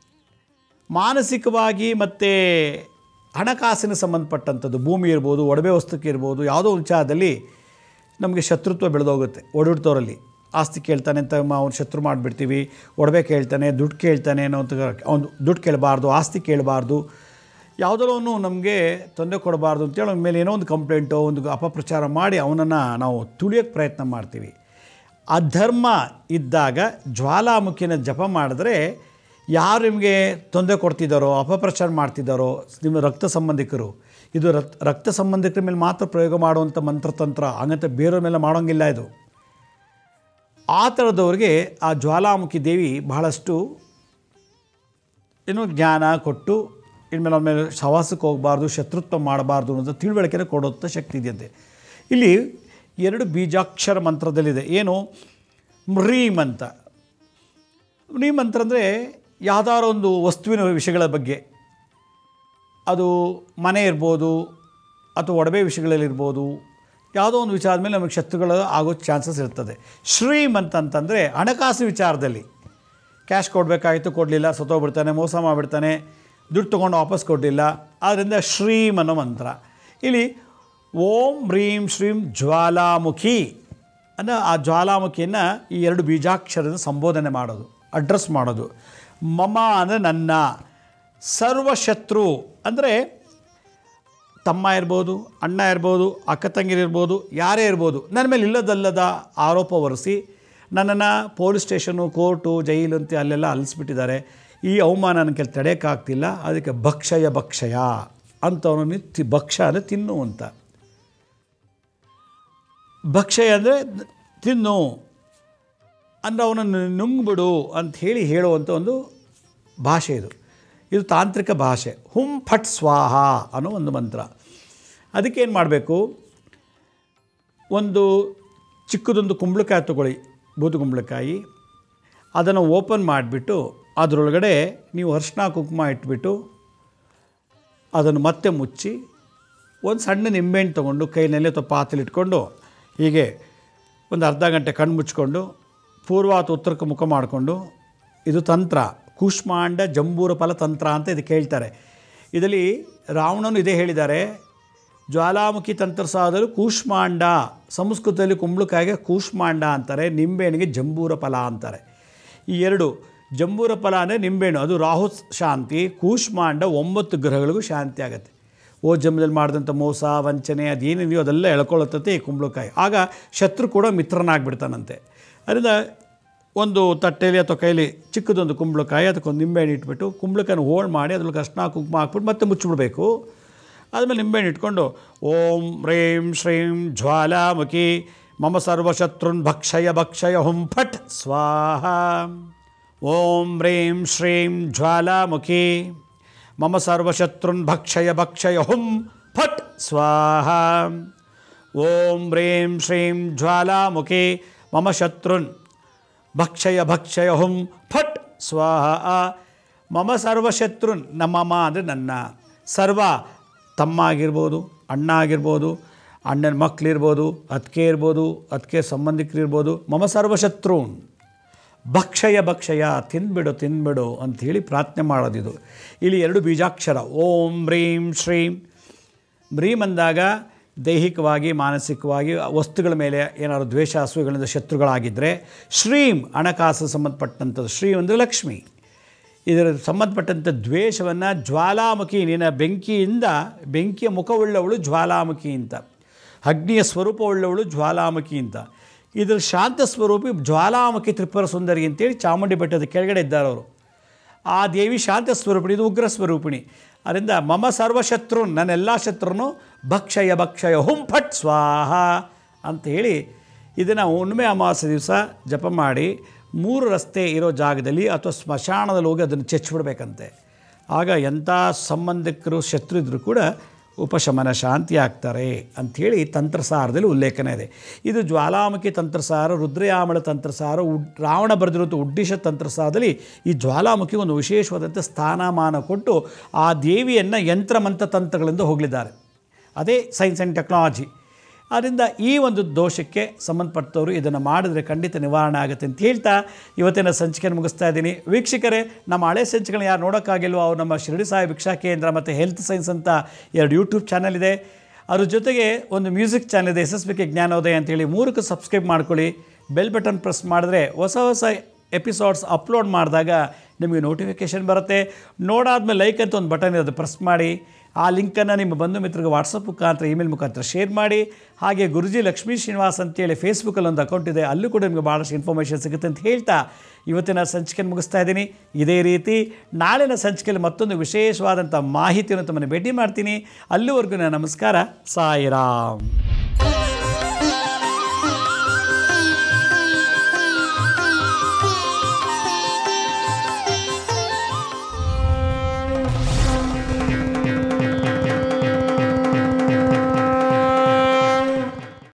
ಮಾನಸಿಕವಾಗಿ ಮತ್ತು ಹಣಕಾಸಿನ ಸಂಬಂಧಪಟ್ಟಂಥದ್ದು ಭೂಮಿ ಇರ್ಬೋದು ಒಡವೆ ವಸ್ತುಕ್ಕೆ ಇರ್ಬೋದು ಯಾವುದೋ ಒಂದು ವಿಚಾರದಲ್ಲಿ ನಮಗೆ ಶತ್ರುತ್ವ ಬೆಳೆದೋಗುತ್ತೆ ಒಡಹುಡ್ತವರಲ್ಲಿ ಆಸ್ತಿ ಕೇಳ್ತಾನೆ ಅಂತ ಅವ್ನು ಶತ್ರು ಮಾಡಿಬಿಡ್ತೀವಿ ಒಡವೆ ಕೇಳ್ತಾನೆ ದುಡ್ಡು ಕೇಳ್ತಾನೆ ಅನ್ನೋ ಅಂತ ಅವ್ನು ದುಡ್ಡು ಕೇಳಬಾರ್ದು ಆಸ್ತಿ ಕೇಳಬಾರ್ದು ಯಾವುದೋ ಅವನು ನಮಗೆ ತೊಂದರೆ ಕೊಡಬಾರ್ದು ಅಂತೇಳಿ ಅವನ ಮೇಲೆ ಏನೋ ಒಂದು ಕಂಪ್ಲೇಂಟೋ ಒಂದು ಅಪಪ್ರಚಾರ ಮಾಡಿ ಅವನನ್ನು ನಾವು ತುಳಿಯೋಕ್ಕೆ ಪ್ರಯತ್ನ ಮಾಡ್ತೀವಿ ಅಧರ್ಮ ಇದ್ದಾಗ ಜ್ವಾಲಾಮುಖಿನ ಜಪ ಮಾಡಿದ್ರೆ ಯಾರು ನಿಮಗೆ ತೊಂದರೆ ಕೊಡ್ತಿದ್ದಾರೋ ಅಪಪ್ರಚಾರ ಮಾಡ್ತಿದ್ದಾರೋ ನಿಮ್ಮ ರಕ್ತ ಸಂಬಂಧಿಕರು ಇದು ರಕ್ತ ರಕ್ತ ಸಂಬಂಧಿಕರ ಮೇಲೆ ಮಾತ್ರ ಪ್ರಯೋಗ ಮಾಡುವಂಥ ಮಂತ್ರತಂತ್ರ ಹಂಗಂತ ಬೇರೆಯವ್ರ ಮೇಲೆ ಮಾಡೋಂಗಿಲ್ಲ ಇದು ಆ ಥರದವ್ರಿಗೆ ಆ ಜ್ವಾಲಾಮುಖಿ ದೇವಿ ಬಹಳಷ್ಟು ಏನು ಜ್ಞಾನ ಕೊಟ್ಟು ಇನ್ಮೇಲೆ ಅವ್ರ ಮೇಲೆ ಸವಾಸಕ್ಕೆ ಹೋಗಬಾರ್ದು ಶತ್ರುತ್ವ ಮಾಡಬಾರ್ದು ಅನ್ನೋದು ತಿಳುವಳಿಕೆನ ಕೊಡುವಂಥ ಶಕ್ತಿ ಇದೆಯಂತೆ ಇಲ್ಲಿ ಎರಡು ಬೀಜಾಕ್ಷರ ಮಂತ್ರದಲ್ಲಿದೆ ಏನು ಮ್ರೀಮ್ ಅಂತ ಮ್ರೀಮ್ ಮಂತ್ರ ಅಂದರೆ ಯಾವ್ದಾರೋ ಒಂದು ವಸ್ತುವಿನ ವಿಷಯಗಳ ಬಗ್ಗೆ ಅದು ಮನೆ ಇರ್ಬೋದು ಅಥವಾ ಒಡವೆ ವಿಷಯಗಳಲ್ಲಿರ್ಬೋದು ಯಾವುದೋ ಒಂದು ವಿಚಾರದ ಮೇಲೆ ನಮಗೆ ಶತ್ರುಗಳು ಆಗೋ ಚಾನ್ಸಸ್ ಇರ್ತದೆ ಶ್ರೀಮಂತ ಅಂತಂದರೆ ಹಣಕಾಸು ವಿಚಾರದಲ್ಲಿ ಕ್ಯಾಶ್ ಕೊಡಬೇಕಾಗಿತ್ತು ಕೊಡಲಿಲ್ಲ ಸತ್ತೋಗ್ಬಿಡ್ತಾನೆ ಮೋಸ ಮಾಡಿಬಿಡ್ತಾನೆ ದುಡ್ಡು ತೊಗೊಂಡು ವಾಪಸ್ ಕೊಡಲಿಲ್ಲ ಆದ್ದರಿಂದ ಶ್ರೀಮ್ ಅನ್ನೋ ಮಂತ್ರ ಇಲ್ಲಿ ಓಂ ಹ್ರೀಂ ಶ್ರೀಂ ಜ್ವಾಲಾಮುಖಿ ಅನ್ನೋ ಆ ಜ್ವಾಲಾಮುಖಿಯನ್ನು ಈ ಎರಡು ಬೀಜಾಕ್ಷರದ ಸಂಬೋಧನೆ ಮಾಡೋದು ಅಡ್ರೆಸ್ ಮಾಡೋದು ಮಮ ಅಂದರೆ ನನ್ನ ಸರ್ವಶತ್ರು ಅಂದರೆ ತಮ್ಮ ಇರ್ಬೋದು ಅಣ್ಣ ಇರ್ಬೋದು ಅಕ್ಕ ತಂಗಿರಿರ್ಬೋದು ಯಾರೇ ಇರ್ಬೋದು ನನ್ನ ಮೇಲೆ ಇಲ್ಲದಲ್ಲದ ಆರೋಪ ಹೊರಿಸಿ ನನ್ನನ್ನು ಪೊಲೀಸ್ ಸ್ಟೇಷನು ಕೋರ್ಟು ಜೈಲು ಅಂತ ಅಲ್ಲೆಲ್ಲ ಅಲಿಸ್ಬಿಟ್ಟಿದ್ದಾರೆ ಈ ಅವಮಾನ ನನ್ನ ಕೆಲ ತಡೆಯೋಕ್ಕಾಗ್ತಿಲ್ಲ ಅದಕ್ಕೆ ಭಕ್ಷಯ ಭಕ್ಷಯ ಅಂಥವನು ತಿ ಭಕ್ಷ ಅಂದರೆ ತಿನ್ನು ಅಂತ ಭಕ್ಷಯ ಅಂದರೆ ತಿನ್ನು ಅಂದರೆ ಅವನನ್ನು ನುಂಗ್ಬಿಡು ಅಂತ ಹೇಳಿ ಹೇಳುವಂಥ ಒಂದು ಭಾಷೆ ಇದು ಇದು ತಾಂತ್ರಿಕ ಭಾಷೆ ಹುಂ ಫಟ್ ಸ್ವಾಹ ಅನ್ನೋ ಒಂದು ಮಂತ್ರ ಅದಕ್ಕೆ ಏನು ಮಾಡಬೇಕು ಒಂದು ಚಿಕ್ಕದೊಂದು ಕುಂಬಳಕಾಯಿ ತಗೊಳ್ಳಿ ಬೂದು ಕುಂಬಳಕಾಯಿ ಅದನ್ನು ಓಪನ್ ಮಾಡಿಬಿಟ್ಟು ಅದರೊಳಗಡೆ ನೀವು ಅರಿಶಿನ ಕುಂಕುಮ ಇಟ್ಬಿಟ್ಟು ಅದನ್ನು ಮತ್ತೆ ಮುಚ್ಚಿ ಒಂದು ಸಣ್ಣ ನಿಂಬೆಹಣ್ಣು ತೊಗೊಂಡು ಕೈನಲ್ಲಿ ಅಥವಾ ಪಾತ್ರೆಲಿ ಇಟ್ಕೊಂಡು ಹೀಗೆ ಒಂದು ಅರ್ಧ ಗಂಟೆ ಕಣ್ಣು ಮುಚ್ಕೊಂಡು ಪೂರ್ವ ಅಥವಾ ಉತ್ತರಕ್ಕೆ ಮುಖ ಮಾಡಿಕೊಂಡು ಇದು ತಂತ್ರ ಕೂಷ್ಮಾಂಡ ಜಂಬೂರ ಫಲ ತಂತ್ರ ಅಂತ ಇದಕ್ಕೆ ಹೇಳ್ತಾರೆ ಇದರಲ್ಲಿ ರಾವಣನು ಇದೇ ಹೇಳಿದ್ದಾರೆ ಜ್ವಾಲಾಮುಖಿ ತಂತ್ರಸಾದರು ಕೂಷ್ಮಾಂಡ ಸಂಸ್ಕೃತದಲ್ಲಿ ಕುಂಬಳಕಾಯಿಗೆ ಕೂಷ್ಮಾಂಡ ಅಂತಾರೆ ನಿಂಬೆಹಣ್ಣಿಗೆ ಜಂಬೂರ ಫಲ ಅಂತಾರೆ ಈ ಎರಡು ಜಂಬೂರ ಫಲ ಅಂದರೆ ನಿಂಬೆಹಣ್ಣು ಅದು ರಾಹು ಶಾಂತಿ ಕೂಷ್ಮಾಂಡ ಒಂಬತ್ತು ಗ್ರಹಗಳಿಗೂ ಶಾಂತಿ ಆಗುತ್ತೆ ಓ ಜನ್ಮದಲ್ಲಿ ಮಾಡಿದಂಥ ಮೋಸ ವಂಚನೆ ಅದೇನಿದೆಯೋ ಅದೆಲ್ಲ ಎಳ್ಕೊಳ್ಳುತ್ತತೆ ಈ ಕುಂಬಳಕಾಯಿ ಆಗ ಶತ್ರು ಕೂಡ ಮಿತ್ರನಾಗ್ಬಿಡ್ತಾನಂತೆ ಅದರಿಂದ ಒಂದು ತಟ್ಟೆಯಲ್ಲಿ ಅಥವಾ ಕೈಲಿ ಚಿಕ್ಕದೊಂದು ಕುಂಬಳಕಾಯಿ ಅದಕ್ಕೊಂದು ನಿಂಬೆಹಣ್ಣು ಇಟ್ಬಿಟ್ಟು ಕುಂಬಳಕಾಯಿನ ಹೋಳು ಮಾಡಿ ಅದ್ರೊಳಗೆ ಅರ್ಶಿನ ಕುಂಕುಮ ಹಾಕ್ಬಿಟ್ಟು ಮತ್ತೆ ಮುಚ್ಚಿಬಿಡ್ಬೇಕು ಆದಮೇಲೆ ನಿಂಬೆಹಣ್ಣು ಇಟ್ಕೊಂಡು ಓಂ ಹ್ರೀಂ ಶ್ರೀಂ ಜ್ವಾಲಾಮುಖಿ ಮಮ ಸರ್ವಶತ್ರುನ್ ಭಕ್ಷಯ ಭಕ್ಷಯ ಹುಂ ಫಟ್ ಸ್ವಾಹ ಓಂ ಹ್ರೀಂ ಶ್ರೀಂ ಜ್ವಾಲಾಮುಖಿ ಮಮ ಸರ್ವಶತ್ರುನ್ ಭಕ್ಷಯ ಭಕ್ಷಯ ಹುಂ ಫಟ್ ಸ್ವಾಹ ಓಂ ಹ್ರೀಂ ಶ್ರೀಂ ಜ್ವಾಲಾಮುಖಿ ಮಮ ಶತ್ರುನ್ ಭಕ್ಷಯ ಭಕ್ಷಯ ಹುಂ ಫಟ್ ಸ್ವಾಹ ಮಮ ಸರ್ವಶತ್ರುನ್ ನಮ್ಮಮ್ಮ ಅಂದರೆ ನನ್ನ ಸರ್ವ ತಮ್ಮ ಆಗಿರ್ಬೋದು ಅಣ್ಣ ಆಗಿರ್ಬೋದು ಅಣ್ಣನ ಮಕ್ಕಳಿರ್ಬೋದು ಅದಕ್ಕೆ ಇರ್ಬೋದು ಅದಕ್ಕೆ ಸಂಬಂಧಿಕರಿರ್ಬೋದು ಮಮ ಸರ್ವಶತ್ರುನ್ ಭಕ್ಷಯ ಭಕ್ಷಯ ತಿನ್ಬಿಡು ತಿನ್ಬಿಡು ಅಂಥೇಳಿ ಪ್ರಾರ್ಥನೆ ಮಾಡೋದಿದು ಇಲ್ಲಿ ಎರಡು ಬೀಜಾಕ್ಷರ ಓಂ ಹ್ರೀಂ ಶ್ರೀಂ ಬ್ರೀಮ್ ಅಂದಾಗ ದೈಹಿಕವಾಗಿ ಮಾನಸಿಕವಾಗಿ ವಸ್ತುಗಳ ಮೇಲೆ ಏನಾದ್ರು ದ್ವೇಷ ಅಸೂಯೆಗಳಿಂದ ಶತ್ರುಗಳಾಗಿದ್ದರೆ ಶ್ರೀಂ ಹಣಕಾಸು ಸಂಬಂಧಪಟ್ಟಂಥದ್ದು ಶ್ರೀ ಅಂದರೆ ಲಕ್ಷ್ಮಿ ಇದರ ಸಂಬಂಧಪಟ್ಟಂಥ ದ್ವೇಷವನ್ನು ಜ್ವಾಲಾಮುಖಿ ನಿನ್ನ ಬೆಂಕಿಯಿಂದ ಬೆಂಕಿಯ ಮುಖವುಳ್ಳವಳು ಜ್ವಾಲಾಮುಖಿ ಅಂತ ಅಗ್ನಿಯ ಸ್ವರೂಪವುಳ್ಳವಳು ಜ್ವಾಲಾಮುಖಿ ಅಂತ ಇದರ ಶಾಂತ ಸ್ವರೂಪಿ ಜ್ವಾಲಾಮುಖಿ ತ್ರಿಪುರ ಸುಂದರಿ ಅಂತೇಳಿ ಚಾಮುಂಡಿ ಬೆಟ್ಟದ ಕೆಳಗಡೆ ಇದ್ದಾರೆ ಅವರು ಆ ದೇವಿ ಶಾಂತ ಸ್ವರೂಪಿಣಿ ಇದು ಉಗ್ರ ಸ್ವರೂಪಿಣಿ ಅದರಿಂದ ಮಮ ಸರ್ವಶತ್ರು ನನ್ನೆಲ್ಲ ಶತ್ರುನು ಭಕ್ಷಯ ಭಕ್ಷಯ ಹುಂ ಫಟ್ ಸ್ವಾಹ ಅಂತ ಹೇಳಿ ಇದನ್ನು ಹುಣ್ಣಿಮೆ ಅಮಾವಾಸ್ಯೆ ದಿವಸ ಜಪ ಮಾಡಿ ಮೂರು ರಸ್ತೆ ಇರೋ ಜಾಗದಲ್ಲಿ ಅಥವಾ ಸ್ಮಶಾನದಲ್ಲಿ ಹೋಗಿ ಅದನ್ನು ಚೆಚ್ಚಿಬಿಡ್ಬೇಕಂತೆ ಆಗ ಎಂಥ ಸಂಬಂಧಿಕರು ಶತ್ರು ಇದ್ದರೂ ಕೂಡ ಉಪಶಮನ ಶಾಂತಿ ಆಗ್ತಾರೆ ಅಂಥೇಳಿ ತಂತ್ರಸಾರದಲ್ಲಿ ಉಲ್ಲೇಖನ ಇದೆ ಇದು ಜ್ವಾಲಾಮುಖಿ ತಂತ್ರಸಾರ ರುದ್ರಯಾಮಳ ತಂತ್ರಸಾರ ಉಡ್ ರಾವಣ ಬರೆದಿರುವಂಥ ಉಡ್ಡಿಶ ತಂತ್ರಸಾರದಲ್ಲಿ ಈ ಜ್ವಾಲಾಮುಖಿ ಒಂದು ವಿಶೇಷವಾದಂಥ ಸ್ಥಾನಮಾನ ಕೊಟ್ಟು ಆ ದೇವಿಯನ್ನು ಯಂತ್ರಮಂತ್ರ ತಂತ್ರಗಳಿಂದ ಹೋಗಲಿದ್ದಾರೆ ಅದೇ ಸೈನ್ಸ್ ಆ್ಯಂಡ್ ಟೆಕ್ನಾಲಜಿ ಆದ್ದರಿಂದ ಈ ಒಂದು ದೋಷಕ್ಕೆ ಸಂಬಂಧಪಟ್ಟವರು ಇದನ್ನು ಮಾಡಿದ್ರೆ ಖಂಡಿತ ನಿವಾರಣೆ ಆಗುತ್ತೆ ಅಂತ ಹೇಳ್ತಾ ಇವತ್ತಿನ ಸಂಚಿಕೆಯನ್ನು ಮುಗಿಸ್ತಾ ಇದ್ದೀನಿ ವೀಕ್ಷಕರೇ ನಮ್ಮ ಹಳೆ ಸಂಚಿಕೆಗಳನ್ನ ಯಾರು ನೋಡೋಕ್ಕಾಗಿಲ್ವೋ ಅವ್ರು ನಮ್ಮ ಶಿರಡಿ ಸಾಯಿ ಭಿಕ್ಷಾ ಕೇಂದ್ರ ಮತ್ತು ಹೆಲ್ತ್ ಸೈನ್ಸ್ ಅಂತ ಎರಡು ಯೂಟ್ಯೂಬ್ ಚಾನಲ್ ಇದೆ ಅದ್ರ ಜೊತೆಗೆ ಒಂದು ಮ್ಯೂಸಿಕ್ ಚಾನಲ್ ಇದೆ S S B K Jnanodaya ಅಂತೇಳಿ ಮೂರಕ್ಕೆ ಸಬ್ಸ್ಕ್ರೈಬ್ ಮಾಡ್ಕೊಳ್ಳಿ ಬೆಲ್ ಬಟನ್ ಪ್ರೆಸ್ ಮಾಡಿದ್ರೆ ಹೊಸ ಹೊಸ ಎಪಿಸೋಡ್ಸ್ ಅಪ್ಲೋಡ್ ಮಾಡಿದಾಗ ನಿಮಗೆ ನೋಟಿಫಿಕೇಷನ್ ಬರುತ್ತೆ ನೋಡಾದ್ಮೇಲೆ ಲೈಕ್ ಅಂತ ಒಂದು ಬಟನ್ ಇರೋದು ಪ್ರೆಸ್ ಮಾಡಿ ಆ ಲಿಂಕನ್ನು ನಿಮ್ಮ ಬಂಧು ಮಿತ್ರರಿಗೆ ವಾಟ್ಸಪ್ ಮುಖಾಂತರ ಇಮೇಲ್ ಮುಖಾಂತರ ಶೇರ್ ಮಾಡಿ ಹಾಗೆ ಗುರುಜಿ ಲಕ್ಷ್ಮೀ ಶ್ರೀನಿವಾಸ್ ಅಂತೇಳಿ ಫೇಸ್ಬುಕ್ಕಲ್ಲಿ ಒಂದು ಅಕೌಂಟ್ ಇದೆ ಅಲ್ಲೂ ಕೂಡ ನಿಮಗೆ ಭಾಳಷ್ಟು ಇನ್ಫಾರ್ಮೇಷನ್ ಸಿಗುತ್ತೆ ಅಂತ ಹೇಳ್ತಾ ಇವತ್ತಿನ ಸಂಚಿಕೆಯನ್ನು ಮುಗಿಸ್ತಾ ಇದ್ದೀನಿ ಇದೇ ರೀತಿ ನಾಳಿನ ಸಂಚಿಕೆಯಲ್ಲಿ ಮತ್ತೊಂದು ವಿಶೇಷವಾದಂಥ ಮಾಹಿತಿಯನ್ನು ತಮ್ಮನ್ನು ಭೇಟಿ ಮಾಡ್ತೀನಿ ಅಲ್ಲಿವರೆಗೂ ನಾನು ನಮಸ್ಕಾರ ಸಾಯಿರಾಮ್